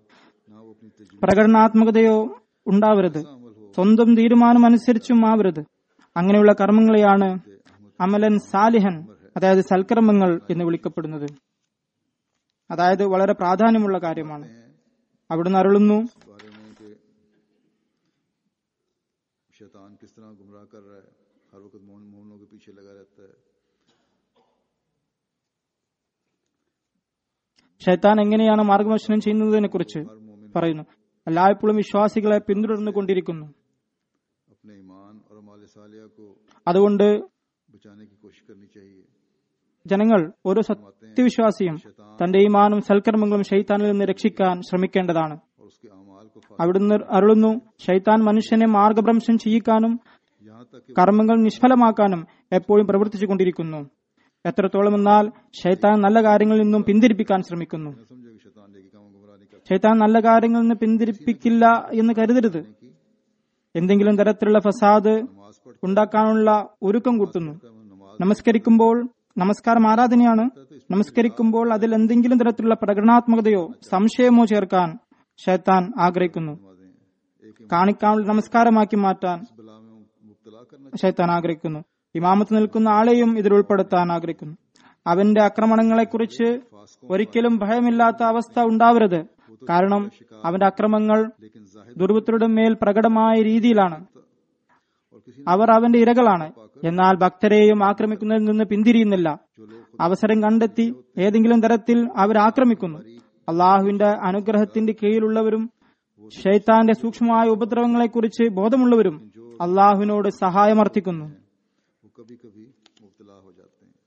ना वो अपनी तजवीज പ്രകടനാത്മകതയോ ഉണ്ടാവരുത് സ്വന്തം തീരുമാനം അനുസരിച്ചും ആവരുത് അങ്ങനെയുള്ള കർമ്മങ്ങളെയാണ് അമലൻ സാലിഹൻ അതായത് സൽക്കർമ്മങ്ങൾ എന്ന് വിളിക്കപ്പെടുന്നത് അതായത് വളരെ പ്രാധാന്യമുള്ള കാര്യമാണ് അവിടുന്ന് അരുളുന്നു बारे में कि शैतान किस तरह गुमराह कर रहा है हर वक्त मोहन मोहनों के पीछे लगा रहता है ഷൈത്താൻ എങ്ങനെയാണ് മാർഗദർശനം ചെയ്യുന്നതിനെ കുറിച്ച് പറയുന്നു എല്ലായ്പ്പോഴും വിശ്വാസികളെ പിന്തുടർന്നു കൊണ്ടിരിക്കുന്നു अपने ईमान और अमाल सालिया को അതുകൊണ്ട് बचाने की कोशिश करनी चाहिए ജനങ്ങൾ ഓരോ സത്യവിശ്വാസിയും തന്റെ ഈമാനും സൽക്കർമ്മങ്ങളും ഷെയ്ത്താനിൽ നിന്ന് രക്ഷിക്കാൻ ശ്രമിക്കേണ്ടതാണ് और उसके अमाल को फा- അവിടുന്ന് അരുളുന്നു ഷൈത്താൻ മനുഷ്യനെ മാർഗഭ്രംശം ചെയ്യിക്കാനും यहाँ तक कि കർമ്മങ്ങൾ നിഷ്ഫലമാക്കാനും എപ്പോഴും പ്രവർത്തിച്ചുകൊണ്ടിരിക്കുന്നു എത്രത്തോളം എന്നാൽ ഷൈത്താൻ നല്ല കാര്യങ്ങളിൽ നിന്നും പിന്തിരിപ്പിക്കാൻ ശ്രമിക്കുന്നു न समझो कि शैतान नेकी कामों को गुमराह नहीं करता ഷൈത്താൻ നല്ല കാര്യങ്ങളിൽ നിന്ന് പിന്തിരിപ്പിക്കില്ല എന്ന് കരുതരുത് എന്തെങ്കിലും തരത്തിലുള്ള ഫസാദ് नमाज पढ़ ഉണ്ടാക്കാനുള്ള ഒരുക്കം കൂട്ടുന്നു कर नमाज നമസ്കരിക്കുമ്പോൾ നമസ്കാരം ആരാധനയാണ് നമസ്കരിക്കുമ്പോൾ അതിൽ എന്തെങ്കിലും തരത്തിലുള്ള പ്രകടനാത്മകതയോ സംശയമോ ചേർക്കാൻ ഷൈത്താൻ ആഗ്രഹിക്കുന്നു नमाजें एक ही കാണിക്കാനുള്ള നമസ്കാരമാക്കി മാറ്റാൻ बला में मुब्तला करना ഷൈത്താൻ ആഗ്രഹിക്കുന്നു ഇമാമത്ത് നിൽക്കുന്ന ആളെയും ഇതിൽ ഉൾപ്പെടുത്താൻ ആഗ്രഹിക്കുന്നു അവന്റെ ആക്രമണങ്ങളെക്കുറിച്ച് ഒരിക്കലും ഭയമില്ലാത്ത അവസ്ഥ ഉണ്ടാവരുത് കാരണം അവന്റെ അക്രമങ്ങൾ लेकिन जाहिर ദുർവൃത്തരുടെ മേൽ പ്രകടമായ രീതിയിലാണ് और किसी അവർ അവന്റെ ഇരകളാണ് എന്നാൽ ഭക്തരെയും ആക്രമിക്കുന്നതിൽ നിന്ന് പിന്തിരിയുന്നില്ല അവസരം കണ്ടെത്തി ഏതെങ്കിലും തരത്തിൽ അവർ ആക്രമിക്കുന്നു അള്ളാഹുവിന്റെ അനുഗ്രഹത്തിന്റെ കീഴിലുള്ളവരും ഷെയ്ത്താന്റെ സൂക്ഷ്മമായ ഉപദ്രവങ്ങളെക്കുറിച്ച് ബോധമുള്ളവരും അള്ളാഹുവിനോട് സഹായമർത്ഥിക്കുന്നു वो कभी कभी मुब्तला हो जाते हैं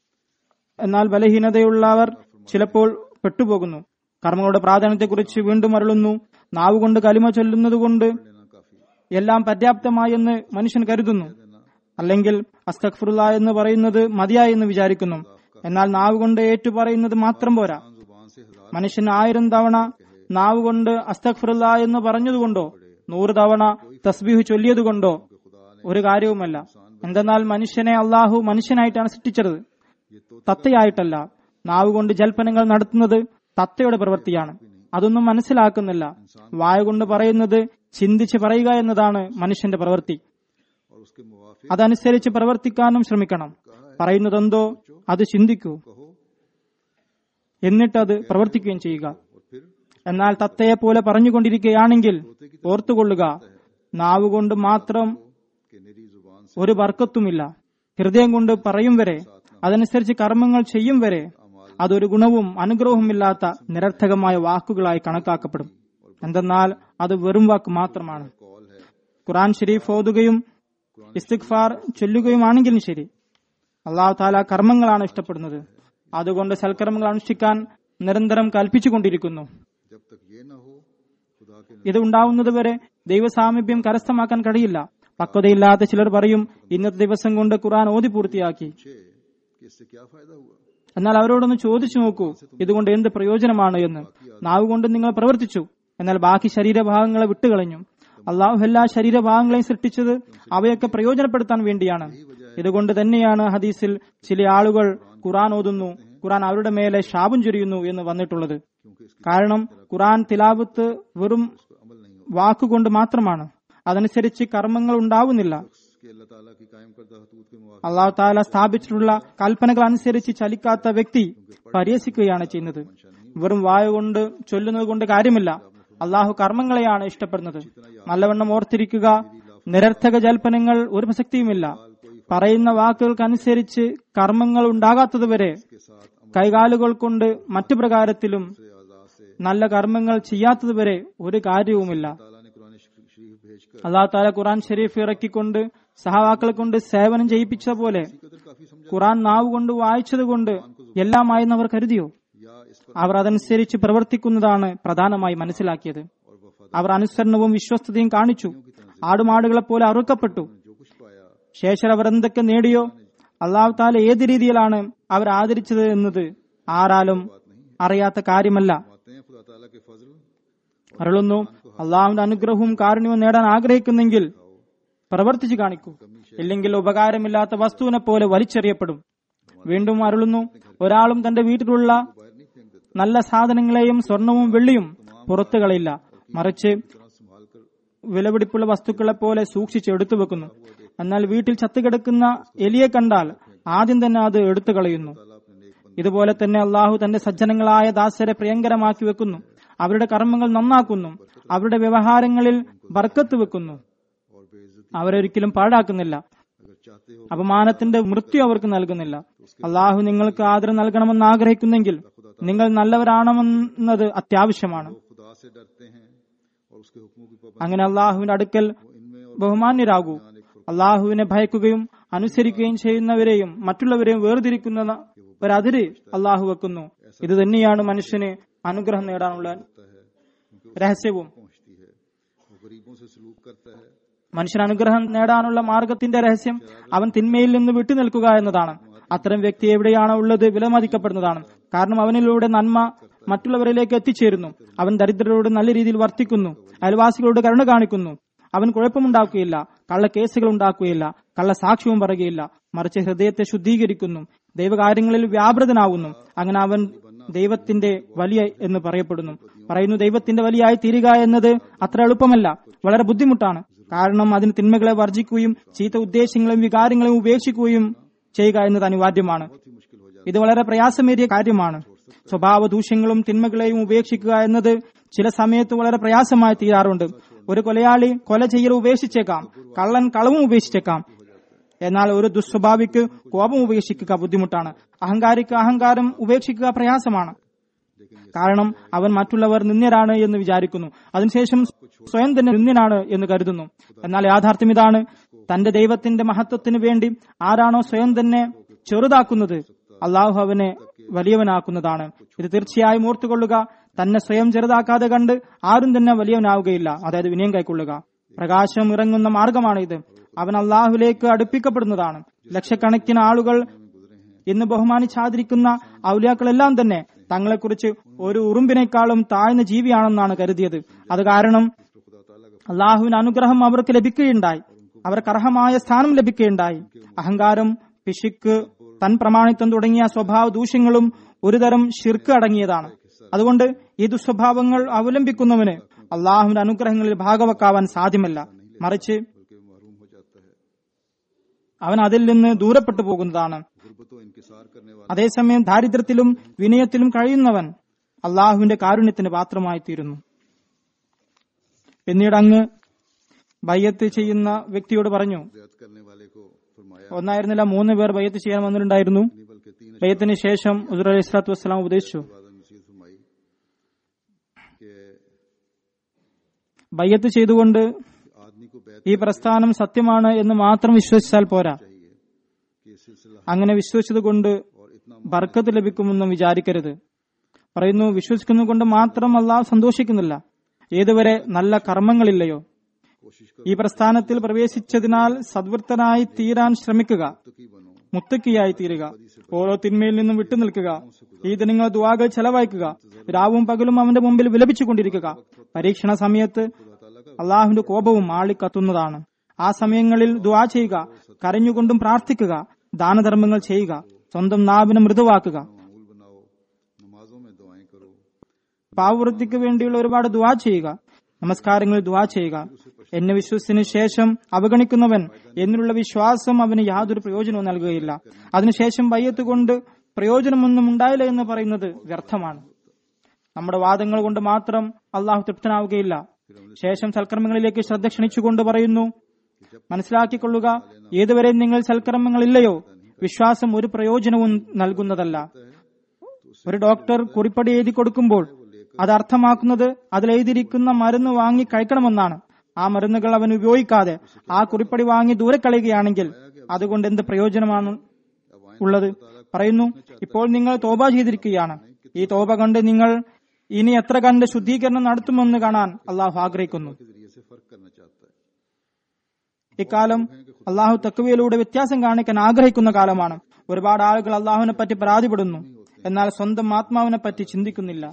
എന്നാൽ ബലഹീനതയുള്ളവർ ചിലപ്പോൾ പെട്ടുപോകുന്നു കർമ്മങ്ങളുടെ പ്രാധാന്യത്തെക്കുറിച്ച് വീണ്ടും അരുളുന്നു നാവുകൊണ്ട് കലിമ ചൊല്ലുന്നതുകൊണ്ട് लेना काफी എല്ലാം പര്യാപ്തമായി എന്ന് മനുഷ്യൻ കരുതുന്നു അല്ലെങ്കിൽ അസ്തഖ്ഫുറുല്ല എന്ന് പറയുന്നത് മതിയായി എന്ന് വിചാരിക്കുന്നു എന്നാൽ നാവ് കൊണ്ട് ഏറ്റു പറയുന്നത് മാത്രം പോരാ हाँ, जुबान से हजार മനുഷ്യൻ ആയിരം തവണ നാവ് കൊണ്ട് അസ്തഖ്ഫുറുല്ല എന്ന് പറഞ്ഞതുകൊണ്ടോ നൂറ് തവണ തസ്ബീഹ് ചൊല്ലിയതുകൊണ്ടോ ഒരു കാര്യവുമല്ല എന്തെന്നാൽ മനുഷ്യനെ അള്ളാഹു മനുഷ്യനായിട്ടാണ് സൃഷ്ടിച്ചത് തത്തയായിട്ടല്ല നാവ് കൊണ്ട് ജൽപ്പനങ്ങൾ നടത്തുന്നത് തത്തയുടെ പ്രവൃത്തിയാണ് അതൊന്നും മനസ്സിലാക്കുന്നില്ല വായ കൊണ്ട് പറയുന്നത് ചിന്തിച്ച് പറയുക എന്നതാണ് മനുഷ്യന്റെ പ്രവൃത്തി और उसके मुवाफिक അതനുസരിച്ച് പ്രവർത്തിക്കാനും ശ്രമിക്കണം പറയുന്നതെന്തോ അത് ചിന്തിക്കൂ कहो എന്നിട്ടത് പ്രവർത്തിക്കുകയും ചെയ്യുക और फिर എന്നാൽ തത്തയെ പോലെ പറഞ്ഞുകൊണ്ടിരിക്കുകയാണെങ്കിൽ ഓർത്തുകൊള്ളുക നാവ് കൊണ്ട് മാത്രം कि निरी जुबान से ഒരു വർക്കത്തുമില്ല ഹൃദയം കൊണ്ട് പറയും വരെ അതനുസരിച്ച് കർമ്മങ്ങൾ ചെയ്യും വരെ അതൊരു ഗുണവും അനുഗ്രഹവുമില്ലാത്ത നിരർത്ഥകമായ വാക്കുകളായി കണക്കാക്കപ്പെടും എന്തെന്നാൽ അത് വെറും വാക്ക് മാത്രമാണ് कौल है ഖുറാൻ ഷരീഫ് ഓതുകയും ഇസ്തിഗ്ഫാർ ചൊല്ലുകയുമാണെങ്കിലും ശരി അള്ളാഹു താല കർമ്മങ്ങളാണ് ഇഷ്ടപ്പെടുന്നത് അതുകൊണ്ട് സൽക്കർമ്മങ്ങൾ അനുഷ്ഠിക്കാൻ നിരന്തരം കൽപ്പിച്ചുകൊണ്ടിരിക്കുന്നു जब तक ये ना हो खुदा के ഇത് ഉണ്ടാവുന്നതുവരെ ദൈവസാമീപ്യം കരസ്ഥമാക്കാൻ കഴിയില്ല പക്വതയില്ലാത്ത ചിലർ പറയും ഇന്നത്തെ ദിവസം കൊണ്ട് ഖുറാൻ ഓതി പൂർത്തിയാക്കി पूछे कि इससे क्या फायदा हुआ എന്നാൽ അവരോടൊന്ന് ചോദിച്ചു നോക്കൂ ഇതുകൊണ്ട് എന്ത് പ്രയോജനമാണ് എന്ന് നാവ് കൊണ്ട് നിങ്ങൾ പ്രവർത്തിച്ചു എന്നാൽ ബാക്കി ശരീരഭാഗങ്ങളെ വിട്ടുകളഞ്ഞു അള്ളാഹു എല്ലാ ശരീരഭാഗങ്ങളെയും സൃഷ്ടിച്ചത് അവയൊക്കെ പ്രയോജനപ്പെടുത്താൻ വേണ്ടിയാണ് ഇതുകൊണ്ട് തന്നെയാണ് ഹദീസിൽ ചില ആളുകൾ ഖുറാൻ ഓതുന്നു ഖുറാൻ അവരുടെ മേലെ ശാപം ചൊരിയുന്നു എന്ന് വന്നിട്ടുള്ളത് കാരണം ഖുറാൻ തിലാവത്ത് വെറും अमल नहीं हो വാക്കുകൊണ്ട് മാത്രമാണ് അതനുസരിച്ച് കർമ്മങ്ങൾ ഉണ്ടാവുന്നില്ല कि अल्लाह ताला की कायम करदा हदूद के मुवाफिक അള്ളാഹു താല സ്ഥാപിച്ചിട്ടുള്ള കൽപ്പനകൾ അനുസരിച്ച് ചലിക്കാത്ത വ്യക്തി പരിഹസിക്കുകയാണ് ചെയ്യുന്നത് വെറും വായ കൊണ്ട് ചൊല്ലുന്നത് കൊണ്ട് കാര്യമില്ല അള്ളാഹു കർമ്മങ്ങളെയാണ് ഇഷ്ടപ്പെടുന്നത് നല്ലവണ്ണം ഓർത്തിരിക്കുക നിരർത്ഥക ജൽപ്പനങ്ങൾ ഒരു പ്രസക്തിയുമില്ല പറയുന്ന വാക്കുകൾക്കനുസരിച്ച് കർമ്മങ്ങൾ ഉണ്ടാകാത്തതുവരെ കൈകാലുകൾ കൊണ്ട് മറ്റു പ്രകാരത്തിലും आजाद से നല്ല കർമ്മങ്ങൾ ചെയ്യാത്തതുവരെ ഒരു കാര്യവുമില്ല ताला ने कुरान शरीफ भेज कर അള്ളാഹു താല ഖുറാൻ ഷരീഫ് ഇറക്കിക്കൊണ്ട് സഹാവാക്കളെ കൊണ്ട് സേവനം ചെയ്യിപ്പിച്ച പോലെ कदर काफी समझा ഖുറാൻ നാവ് കൊണ്ട് വായിച്ചതുകൊണ്ട് എല്ലാമായെന്ന് അവർ കരുതിയോ या इस पर അവർ അതനുസരിച്ച് പ്രവർത്തിക്കുന്നതാണ് പ്രധാനമായി മനസ്സിലാക്കിയത് और वफादार അവർ അനുസരണവും വിശ്വസ്തതയും കാണിച്ചു ആടുമാടുകളെ പോലെ അറുക്കപ്പെട്ടു जो कुछ पाया ശേഷം അവർ എന്തൊക്കെ നേടിയോ അള്ളാഹു താല ഏത് രീതിയിലാണ് അവർ ആദരിച്ചത് എന്നത് ആരാലും അറിയാത്ത കാര്യമല്ല आते हैं खुदा ताला के फजल അരുളുന്നു അള്ളാഹുവിന്റെ അനുഗ്രഹവും കാരുണ്യവും നേടാൻ ആഗ്രഹിക്കുന്നെങ്കിൽ പ്രവർത്തിച്ചു കാണിക്കൂ ഇല്ലെങ്കിൽ ഉപകാരമില്ലാത്ത വസ്തുവിനെ പോലെ വലിച്ചെറിയപ്പെടും വീണ്ടും അരുളുന്നു ഒരാളും തന്റെ വീട്ടിലുള്ള बाहर नहीं फेंक देता നല്ല സാധനങ്ങളെയും സ്വർണവും വെള്ളിയും പുറത്തു കളയില്ല മറിച്ച് तरह संभाल कर വിലപിടിപ്പുള്ള വസ്തുക്കളെ പോലെ സൂക്ഷിച്ച് എടുത്തു വെക്കുന്നു എന്നാൽ വീട്ടിൽ ചത്തുകിടക്കുന്ന എലിയെ കണ്ടാൽ ആദ്യം തന്നെ അത് എടുത്തു കളയുന്നു ताला अपने नेक बंदे ഇതുപോലെ തന്നെ അള്ളാഹു തന്റെ സജ്ജനങ്ങളായ ദാസരെ പ്രിയങ്കരമാക്കി വെക്കുന്നു അവരുടെ കർമ്മങ്ങൾ നന്നാക്കുന്നു അവരുടെ വ്യവഹാരങ്ങളിൽ ബർക്കത്ത് വെക്കുന്നു और बेइज्जती അവരൊരിക്കലും പാഴാക്കുന്നില്ല अगर चाहते हो അപമാനത്തിന്റെ മൃത്യു അവർക്ക് നൽകുന്നില്ല അള്ളാഹു നിങ്ങൾക്ക് ആദരം നൽകണമെന്ന് ആഗ്രഹിക്കുന്നെങ്കിൽ खुदा നിങ്ങൾ നല്ലവരാണെന്നത് അത്യാവശ്യമാണ് वो खुदा से डरते हैं और उसके हुक्मों की पाबंदी അങ്ങനെ അള്ളാഹുവിന്റെ അടുക്കൽ इनमें और ബഹുമാന്യരാകൂ അള്ളാഹുവിനെ ഭയക്കുകയും അനുസരിക്കുകയും ചെയ്യുന്നവരെയും മറ്റുള്ളവരെയും വേർതിരിക്കുന്ന ഒരതിര് അള്ളാഹു വെക്കുന്നു ഇത് തന്നെയാണ് മനുഷ്യന് അനുഗ്രഹം നേടാനുള്ള होता है क्योंकि രഹസ്യവും पहुंचती है वो गरीबों से सलूक करता है മനുഷ്യൻ അനുഗ്രഹം നേടാനുള്ള മാർഗത്തിന്റെ രഹസ്യം അവൻ തിന്മയിൽ നിന്ന് വിട്ടുനിൽക്കുക എന്നതാണ് അത്തരം വ്യക്തി എവിടെയാണോ ഉള്ളത് വിലമതിക്കപ്പെടുന്നതാണ് കാരണം അവനിലൂടെ നന്മ മറ്റുള്ളവരിലേക്ക് എത്തിച്ചേരുന്നു അവൻ ദരിദ്രരോട് നല്ല രീതിയിൽ വർത്തിക്കുന്നു അയൽവാസികളോട് കരുണ കാണിക്കുന്നു അവൻ കുഴപ്പമുണ്ടാക്കുകയില്ല കള്ള കേസുകൾ ഉണ്ടാക്കുകയില്ല കള്ള സാക്ഷ്യവും പറയുകയില്ല മറിച്ച് ഹൃദയത്തെ ശുദ്ധീകരിക്കുന്നു ദൈവകാര്യങ്ങളിൽ വ്യാപൃതനാകുന്നു അങ്ങനെ അവൻ ദൈവത്തിന്റെ വലിയ എന്ന് പറയപ്പെടുന്നു പറയുന്നു ദൈവത്തിന്റെ വലിയായി തീരുക എന്നത് അത്ര എളുപ്പമല്ല വളരെ ബുദ്ധിമുട്ടാണ് കാരണം അതിന് തിന്മകളെ വർജിക്കുകയും ചീത്ത ഉദ്ദേശങ്ങളെയും വികാരങ്ങളെയും ഉപേക്ഷിക്കുകയും ചെയ്യുക എന്നത് അനിവാര്യമാണ് ഇത് വളരെ പ്രയാസമേറിയ കാര്യമാണ് സ്വഭാവ ദൂഷ്യങ്ങളും തിന്മകളെയും ഉപേക്ഷിക്കുക എന്നത് ചില സമയത്ത് വളരെ പ്രയാസമായി തീരാറുണ്ട് ഒരു കൊലയാളി കൊല ചെയ്യൽ ഉപേക്ഷിച്ചേക്കാം കള്ളൻ കളവും ഉപേക്ഷിച്ചേക്കാം എന്നാൽ ഒരു ദുസ്വഭാവിക്ക് കോപം ഉപേക്ഷിക്കുക ബുദ്ധിമുട്ടാണ് അഹങ്കാരിക്ക് അഹങ്കാരം ഉപേക്ഷിക്കുക പ്രയാസമാണ് കാരണം അവൻ മറ്റുള്ളവർ നിന്ദ്യരാണ് എന്ന് വിചാരിക്കുന്നു അതിനുശേഷം സ്വയം തന്നെ നിന്ദ്യനാണ് എന്ന് കരുതുന്നു എന്നാൽ യാഥാർത്ഥ്യം ഇതാണ് തന്റെ ദൈവത്തിന്റെ മഹത്വത്തിന് വേണ്ടി ആരാണോ സ്വയം തന്നെ ചെറുതാക്കുന്നത് അള്ളാഹു അവനെ വലിയവനാക്കുന്നതാണ് ഇത് തീർച്ചയായും ഓർത്തുകൊള്ളുക തന്നെ സ്വയം ചെറുതാക്കാതെ കണ്ട് ആരും തന്നെ വലിയവനാവുകയില്ല അതായത് വിനയം കൈക്കൊള്ളുക പ്രകാശം ഇറങ്ങുന്ന മാർഗമാണ് ഇത് അവൻ അള്ളാഹുലേക്ക് അടുപ്പിക്കപ്പെടുന്നതാണ് ലക്ഷക്കണക്കിന് ആളുകൾ ഇന്ന് ബഹുമാനിച്ചാതിരിക്കുന്ന ഔലിയാക്കളെല്ലാം തന്നെ തങ്ങളെക്കുറിച്ച് ഒരു ഉറുമ്പിനേക്കാളും താഴ്ന്ന ജീവിയാണെന്നാണ് കരുതിയത് അത് കാരണം അള്ളാഹുവിന് അനുഗ്രഹം അവർക്ക് ലഭിക്കുകയുണ്ടായി അവർക്ക് അർഹമായ സ്ഥാനം ലഭിക്കുകയുണ്ടായി അഹങ്കാരം പിശുക്ക് തൻ പ്രമാണിത്വം തുടങ്ങിയ സ്വഭാവ ദൂഷ്യങ്ങളും ഒരുതരം ഷിർക്ക് അടങ്ങിയതാണ് അതുകൊണ്ട് ഈ ദുസ്വഭാവങ്ങൾ അവലംബിക്കുന്നവന് അള്ളാഹുവിന്റെ അനുഗ്രഹങ്ങളിൽ ഭാഗവെക്കാവാൻ സാധ്യമല്ല മറിച്ച് बल्कि महरूम हो जाता है അവൻ അതിൽ നിന്ന് ദൂരപ്പെട്ടു പോകുന്നതാണ് गुर्बत व इनकिसार करने वाला അതേസമയം ദാരിദ്ര്യത്തിലും വിനയത്തിലും കഴിയുന്നവൻ അള്ളാഹുവിന്റെ കാരുണ്യത്തിന് പാത്രമായി തീരുന്നു പിന്നീട് അങ്ങ് ബയ്യത്ത് ചെയ്യുന്ന വ്യക്തിയോട് പറഞ്ഞു रियायत करने वाले को फरमाया ഒന്നായിരുന്നില്ല മൂന്ന് പേർ ബയ്യത്ത് ചെയ്യാൻ വന്നിട്ടുണ്ടായിരുന്നു नहीं बल्कि तीन ബയ്യത്തിന് ശേഷം ഉസുർ അലൈഹി സ്വലാത്തു വസ്സലാം ഉപദേശിച്ചു बाद नसीहत फरमाई कि ബയ്യത്ത് ചെയ്തുകൊണ്ട് आदमी को बैत ഈ പ്രസ്ഥാനം സത്യമാണ് എന്ന് മാത്രം വിശ്വസിച്ചാൽ പോരാ चाहिए कि ये सिलसिला അങ്ങനെ വിശ്വസിച്ചതുകൊണ്ട് और इतना ബർക്കത്ത് ലഭിക്കുമെന്നും വിചാരിക്കരുത് പറയുന്നു വിശ്വസിക്കുന്നതുകൊണ്ട് മാത്രം അള്ളാഹ് സന്തോഷിക്കുന്നില്ല ഏതുവരെ നല്ല കർമ്മങ്ങളില്ലയോ कोशिश ഈ പ്രസ്ഥാനത്തിൽ പ്രവേശിച്ചതിനാൽ സദ്വൃത്തനായി തീരാൻ ശ്രമിക്കുക की बनो മുത്തക്കിയായി തീരുക ഓരോ തിന്മയിൽ നിന്നും വിട്ടുനിൽക്കുക ഈ ദിനങ്ങൾ ദുവാകൾ ചെലവഴിക്കുക രാവും പകലും അവന്റെ മുമ്പിൽ വിലപിച്ചുകൊണ്ടിരിക്കുക പരീക്ഷണ സമയത്ത് അള്ളാഹുവിന്റെ കോപവും ആളിക്കത്തുന്നതാണ് ആ സമയങ്ങളിൽ ദുവാ ചെയ്യുക കരഞ്ഞുകൊണ്ടും പ്രാർത്ഥിക്കുക ദാനധർമ്മങ്ങൾ ചെയ്യുക സ്വന്തം നാവിനെ മൃദുവാക്കുക मामूल बनाओ नमाजों में दुआएं करो പാവവൃത്തിക്ക് വേണ്ടിയുള്ള ഒരുപാട് ദുവാ ചെയ്യുക നമസ്കാരങ്ങളിൽ ദുവാ ചെയ്യുക എന്നെ വിശ്വസിച്ചതിന് ശേഷം അവഗണിക്കുന്നവൻ എന്നുള്ള വിശ്വാസം അവന് യാതൊരു പ്രയോജനവും നൽകുകയില്ല അതിനുശേഷം വയ്യത്ത് കൊണ്ട് പ്രയോജനമൊന്നും ഉണ്ടായില്ല എന്ന് പറയുന്നത് വ്യർത്ഥമാണ് നമ്മുടെ വാദങ്ങൾ കൊണ്ട് മാത്രം അള്ളാഹു തൃപ്തനാവുകയില്ല ശേഷം സൽക്കർമ്മങ്ങളിലേക്ക് ശ്രദ്ധ ക്ഷണിച്ചുകൊണ്ട് പറയുന്നു മനസ്സിലാക്കിക്കൊള്ളുക ഏതുവരെ നിങ്ങൾ സൽക്കർമ്മങ്ങളില്ലയോ വിശ്വാസം ഒരു പ്രയോജനവും നൽകുന്നതല്ല ഒരു ഡോക്ടർ കുറിപ്പടി എഴുതി കൊടുക്കുമ്പോൾ അത് അർത്ഥമാക്കുന്നത് അതിലെഴുതിയിരിക്കുന്ന മരുന്ന് വാങ്ങി കഴിക്കണമെന്നാണ് ആ മരുന്നുകൾ അവൻ ഉപയോഗിക്കാതെ ആ കുറിപ്പടി വാങ്ങി ദൂരെ കളയുകയാണെങ്കിൽ അതുകൊണ്ട് എന്ത് പ്രയോജനമാണ് ഉള്ളത് പറയുന്നു ഇപ്പോൾ നിങ്ങൾ തോപ ചെയ്തിരിക്കുകയാണ് ഈ തോപ കണ്ട് നിങ്ങൾ ഇനി എത്ര കണ്ട് ശുദ്ധീകരണം നടത്തുമെന്ന് കാണാൻ അള്ളാഹു ആഗ്രഹിക്കുന്നു के जरिए से फर्क करना चाहता है ഇക്കാലം അള്ളാഹു തക്കുവയിലൂടെ വ്യത്യാസം കാണിക്കാൻ ആഗ്രഹിക്കുന്ന കാലമാണ് ഒരുപാട് ആളുകൾ അള്ളാഹുവിനെ പറ്റി പരാതിപ്പെടുന്നു എന്നാൽ സ്വന്തം ആത്മാവിനെ പറ്റി ചിന്തിക്കുന്നില്ല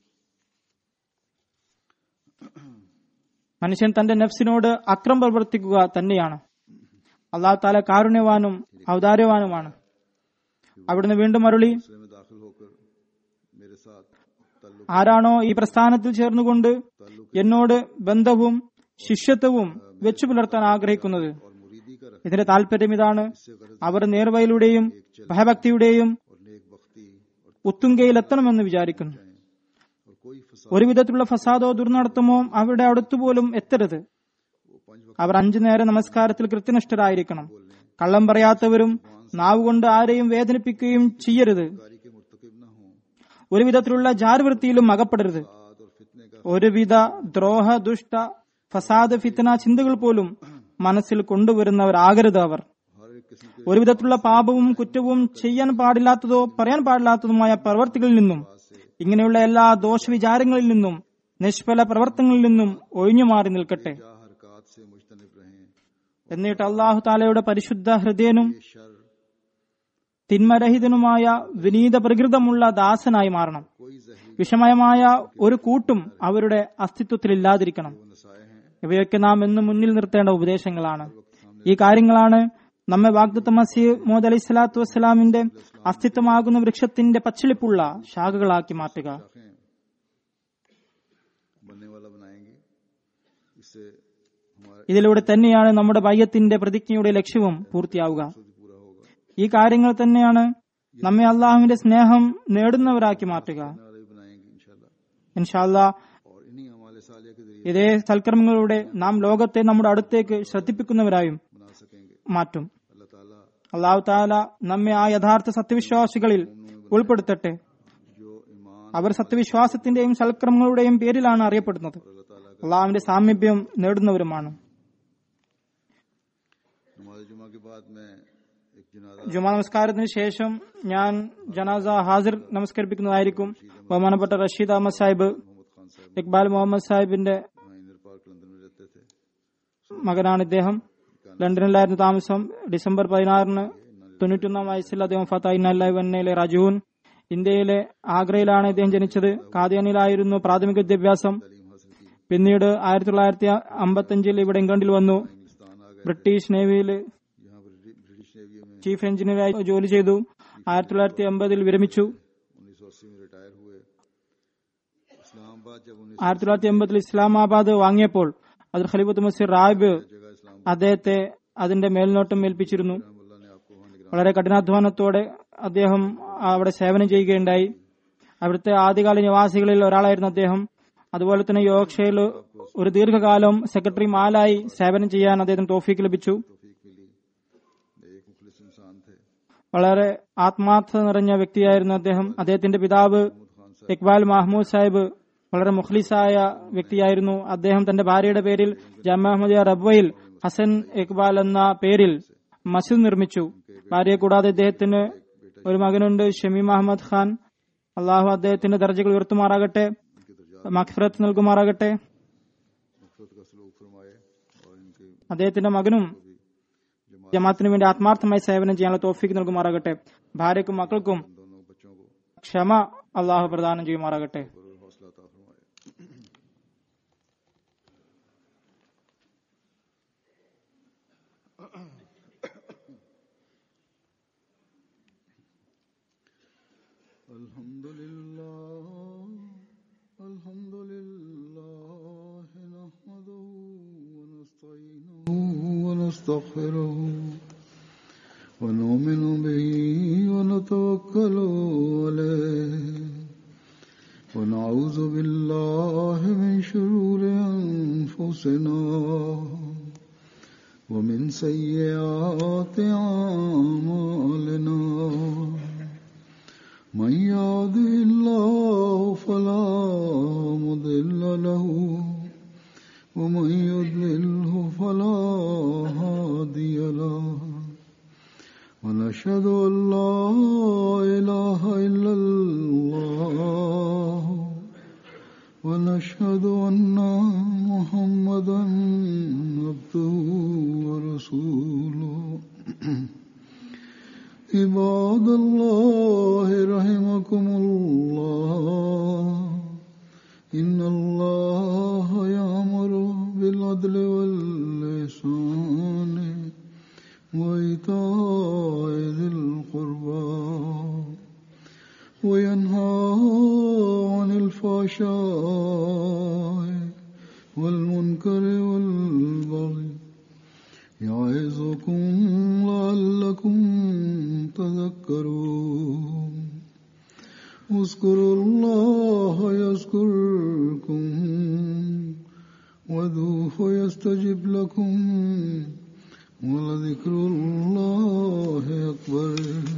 മനുഷ്യൻ തന്റെ നഫ്സിനോട് അക്രം പ്രവർത്തിക്കുക തന്നെയാണ് അള്ളാഹു താല കാരുണ്യവാനും ഔദാര്യവാനുമാണ് അവിടുന്ന് വീണ്ടും അരുളി सिलसिले में दाखिल होकर मेरे साथ ताल्लुक ആരാണോ ഈ പ്രസ്ഥാനത്തിൽ ചേർന്നുകൊണ്ട് എന്നോട് ബന്ധവും ശിഷ്യത്വവും വെച്ചു പുലർത്താൻ ആഗ്രഹിക്കുന്നത് और मुरीदी का रख ഇതിന്റെ താല്പര്യം ഇതാണ് അവർ നേർവയിലൂടെയും ഭയഭക്തിയുടെയും और नेक बख्ती और ഉത്തുങ്കയിലെത്തണമെന്ന് വിചാരിക്കുന്നു और कोई फसाद ഒരു വിധത്തിലുള്ള ഫസാദോ ദുർനടത്തമോ അവരുടെ അടുത്തുപോലും എത്തരുത് वो पंच वक्त അവർ അഞ്ചു നേരം നമസ്കാരത്തിൽ കൃത്യനിഷ്ഠരായിരിക്കണം കള്ളം പറയാത്തവരും നാവുകൊണ്ട് ആരെയും വേദനിപ്പിക്കുകയും ചെയ്യരുത് कारी के मुर्तकिब न हों ഒരു വിധത്തിലുള്ള ജാരവൃത്തിയിലും അകപ്പെടരുത് फसाद और फितने का ഒരുവിധ ദ്രോഹ ദുഷ്ട ഫസാദ് ഫിത്തന ചിന്തകൾ പോലും മനസ്സിൽ കൊണ്ടുവരുന്നവരാകരുത് അവർ हर एक किस्म के ഒരു വിധത്തിലുള്ള പാപവും കുറ്റവും ചെയ്യാൻ പാടില്ലാത്തതോ പറയാൻ പാടില്ലാത്തതുമായ പ്രവർത്തികളിൽ നിന്നും ഇങ്ങനെയുള്ള എല്ലാ ദോഷവിചാരങ്ങളിൽ നിന്നും നിഷ്ഫല പ്രവർത്തനങ്ങളിൽ നിന്നും ഒഴിഞ്ഞു മാറി നിൽക്കട്ടെ जा हरकत से मुजतनब रहें എന്നിട്ട് അള്ളാഹു താലയുടെ പരിശുദ്ധ ഹൃദയനും ये शर തിന്മരഹിതനുമായ വിനീത പ്രകൃതമുള്ള ദാസനായി മാറണം कोई जहरी വിഷമയമായ ഒരു കൂട്ടും അവരുടെ അസ്തിത്വത്തിലില്ലാതിരിക്കണം वो नसाए हैं ഇവയൊക്കെ നാം എന്നും മുന്നിൽ നിർത്തേണ്ട ഉപദേശങ്ങളാണ് ഈ കാര്യങ്ങളാണ് നമ്മെ വാഗ്ദത്ത മസീഹ് മോദ് അലൈഹി സ്വലാത്തു വസ്സലാമിന്റെ അസ്തിത്വമാകുന്ന വൃക്ഷത്തിന്റെ പച്ചിളിപ്പുള്ള ശാഖകളാക്കി മാറ്റുക शाखें बनने वाला बनाएंगे इससे हमारा ഇതിലൂടെ തന്നെയാണ് നമ്മുടെ ബയ്യത്തിന്റെ പ്രതിജ്ഞയുടെ ലക്ഷ്യവും പൂർത്തിയാവുക खुद पूरा होगा ഈ കാര്യങ്ങൾ തന്നെയാണ് നമ്മെ അള്ളാഹുവിന്റെ സ്നേഹം നേടുന്നവരാക്കി മാറ്റുക बनने वाले भी बनाएंगे इंशाल्लाह ഇൻഷാല്ലാ और इन्हीं हमारे सालिया के जरिए ഇതേ സൽക്കർമ്മങ്ങളിലൂടെ നാം ലോകത്തെ നമ്മുടെ അടുത്തേക്ക് ശ്രദ്ധിപ്പിക്കുന്നവരായും बना सकेंगे മാറ്റും अल्लाह ताला അള്ളാഹു താല നമ്മെ ആ യഥാർത്ഥ സത്യവിശ്വാസികളിൽ ഉൾപ്പെടുത്തട്ടെ जो ईमान അവർ സത്യവിശ്വാസത്തിന്റെയും സൽക്രമങ്ങളുടെയും പേരിലാണ് അറിയപ്പെടുന്നത് अल्लाह ताला का അള്ളാഹുവിന്റെ സാമീപ്യം നേടുന്നവരുമാണ് नमाज जुमा के बाद में एक जनाजा ജുമാ നമസ്കാരത്തിന് ശേഷം ഞാൻ ജനാസ ഹാസിർ നമസ്കരിപ്പിക്കുന്നതായിരിക്കും ബഹുമാനപ്പെട്ട റഷീദ് അഹമ്മദ് സാഹിബ് मोहम्मद खान साहब ഇക്ബാൽ മുഹമ്മദ് സാഹിബിന്റെ यहाँ इंदर पार्क लंदन में रहते थे മകനാണ് ഇദ്ദേഹം ലണ്ടനിലായിരുന്നു താമസം ഡിസംബർ പതിനാറിന് തൊണ്ണൂറ്റൊന്നാം വയസ്സിൽ അദ്ദേഹം ഫത്തായി നല്ലായി വന്നയിലെ റജൂൻ ഇന്ത്യയിലെ ആഗ്രയിലാണ് ഇദ്ദേഹം ജനിച്ചത് കാദിയാനിലായിരുന്നു പ്രാഥമിക വിദ്യാഭ്യാസം तालीम हासिल की പിന്നീട് ആയിരത്തി തൊള്ളായിരത്തി അമ്പത്തഞ്ചിൽ ഇവിടെ ഇംഗ്ലണ്ടിൽ വന്നു हिंदुस्तान आ गए ബ്രിട്ടീഷ് നേവിയിൽ यहाँ पर ब्रि- ब्रिटिश नेवी में ചീഫ് എഞ്ചിനീയറായി ജോലി ചെയ്തു ആയിരത്തി തൊള്ളായിരത്തി എൺപതിൽ വിരമിച്ചു उन्नीस सौ अस्सी में रिटायर हुए इस्लामाबाद जब उन्नीस ആയിരത്തി തൊള്ളായിരത്തി എൺപതിൽ ഇസ്ലാമാബാദ് വാങ്ങിയപ്പോൾ അതിൽ ഖലീഫത്ത് മസീർ റാബ് जगह इस्लाम അദ്ദേഹത്തെ അതിന്റെ മേൽനോട്ടം ഏൽപ്പിച്ചിരുന്നു अल्लाह ने आपको वहाँ निगरान വളരെ കഠിനാധ്വാനത്തോടെ അദ്ദേഹം അവിടെ സേവനം ചെയ്യുകയുണ്ടായി അവിടുത്തെ ആദ്യകാല നിവാസികളിൽ ഒരാളായിരുന്നു അദ്ദേഹം അതുപോലെ തന്നെ യോക്ഷയിൽ ഒരു ദീർഘകാലം സെക്രട്ടറി മാലായി സേവനം ചെയ്യാൻ അദ്ദേഹത്തിന് തോഫീക്ക് ലഭിച്ചു तौफीक मिली एक मुखलिस इंसान थे വളരെ ആത്മാർത്ഥത നിറഞ്ഞ വ്യക്തിയായിരുന്നു അദ്ദേഹം അദ്ദേഹത്തിന്റെ പിതാവ് ഇക്ബാൽ മഹ്മൂദ് സാഹിബ് വളരെ മുഖ്ലിസായ വ്യക്തിയായിരുന്നു അദ്ദേഹം തന്റെ ഭാര്യയുടെ പേരിൽ ജാമ്യ അഹമ്മദിയ റബ്വയിൽ ഹസൻ ഇക്ബാൽ എന്ന പേരിൽ മസ്ജിദ് നിർമ്മിച്ചു ഭാര്യയെ കൂടാതെ ഇദ്ദേഹത്തിന് ഒരു മകനുണ്ട് ഷമീം അഹമ്മദ് ഖാൻ അള്ളാഹു അദ്ദേഹത്തിന്റെ ദർജകൾ ഉയർത്തുമാറാകട്ടെ മഖ്ഫറത്ത് നൽകുമാറാകട്ടെ मकसद का सलूक फरमाए और इनके അദ്ദേഹത്തിന്റെ मകനും ജമാത്തിന് വേണ്ടി ആത്മാർത്ഥമായി സേവനം ചെയ്യാനുള്ള തോഫിക്ക് നൽകുമാറാകട്ടെ ഭാര്യക്കും മക്കൾക്കും दोनों बच्चों को ക്ഷമ അള്ളാഹു പ്രദാനം ചെയ്യുമാറാകട്ടെ और हौसला अता फरमाए الحمد لله الحمد لله نحمده ونستعينه ونستغفره ونؤمن به ونتوكل عليه ونعوذ بالله من شرور أنفسنا ومن سيئات أعمالنا من يهده الله فلا مضل له ومن يضلله فلا هادي له ونشهد أن لا إله إلا الله ونشهد أن محمدا عبده ورسوله عباد الله رحمكم الله إن الله يأمر بالعدل واللسان وإيتاء ذي القربى وينهى عن الفحشاء والمنكر والبغي يعظكم لعلكم تذكرون اذكروا الله يذكركم وذوه يستجب لكم ولذكر الله أكبر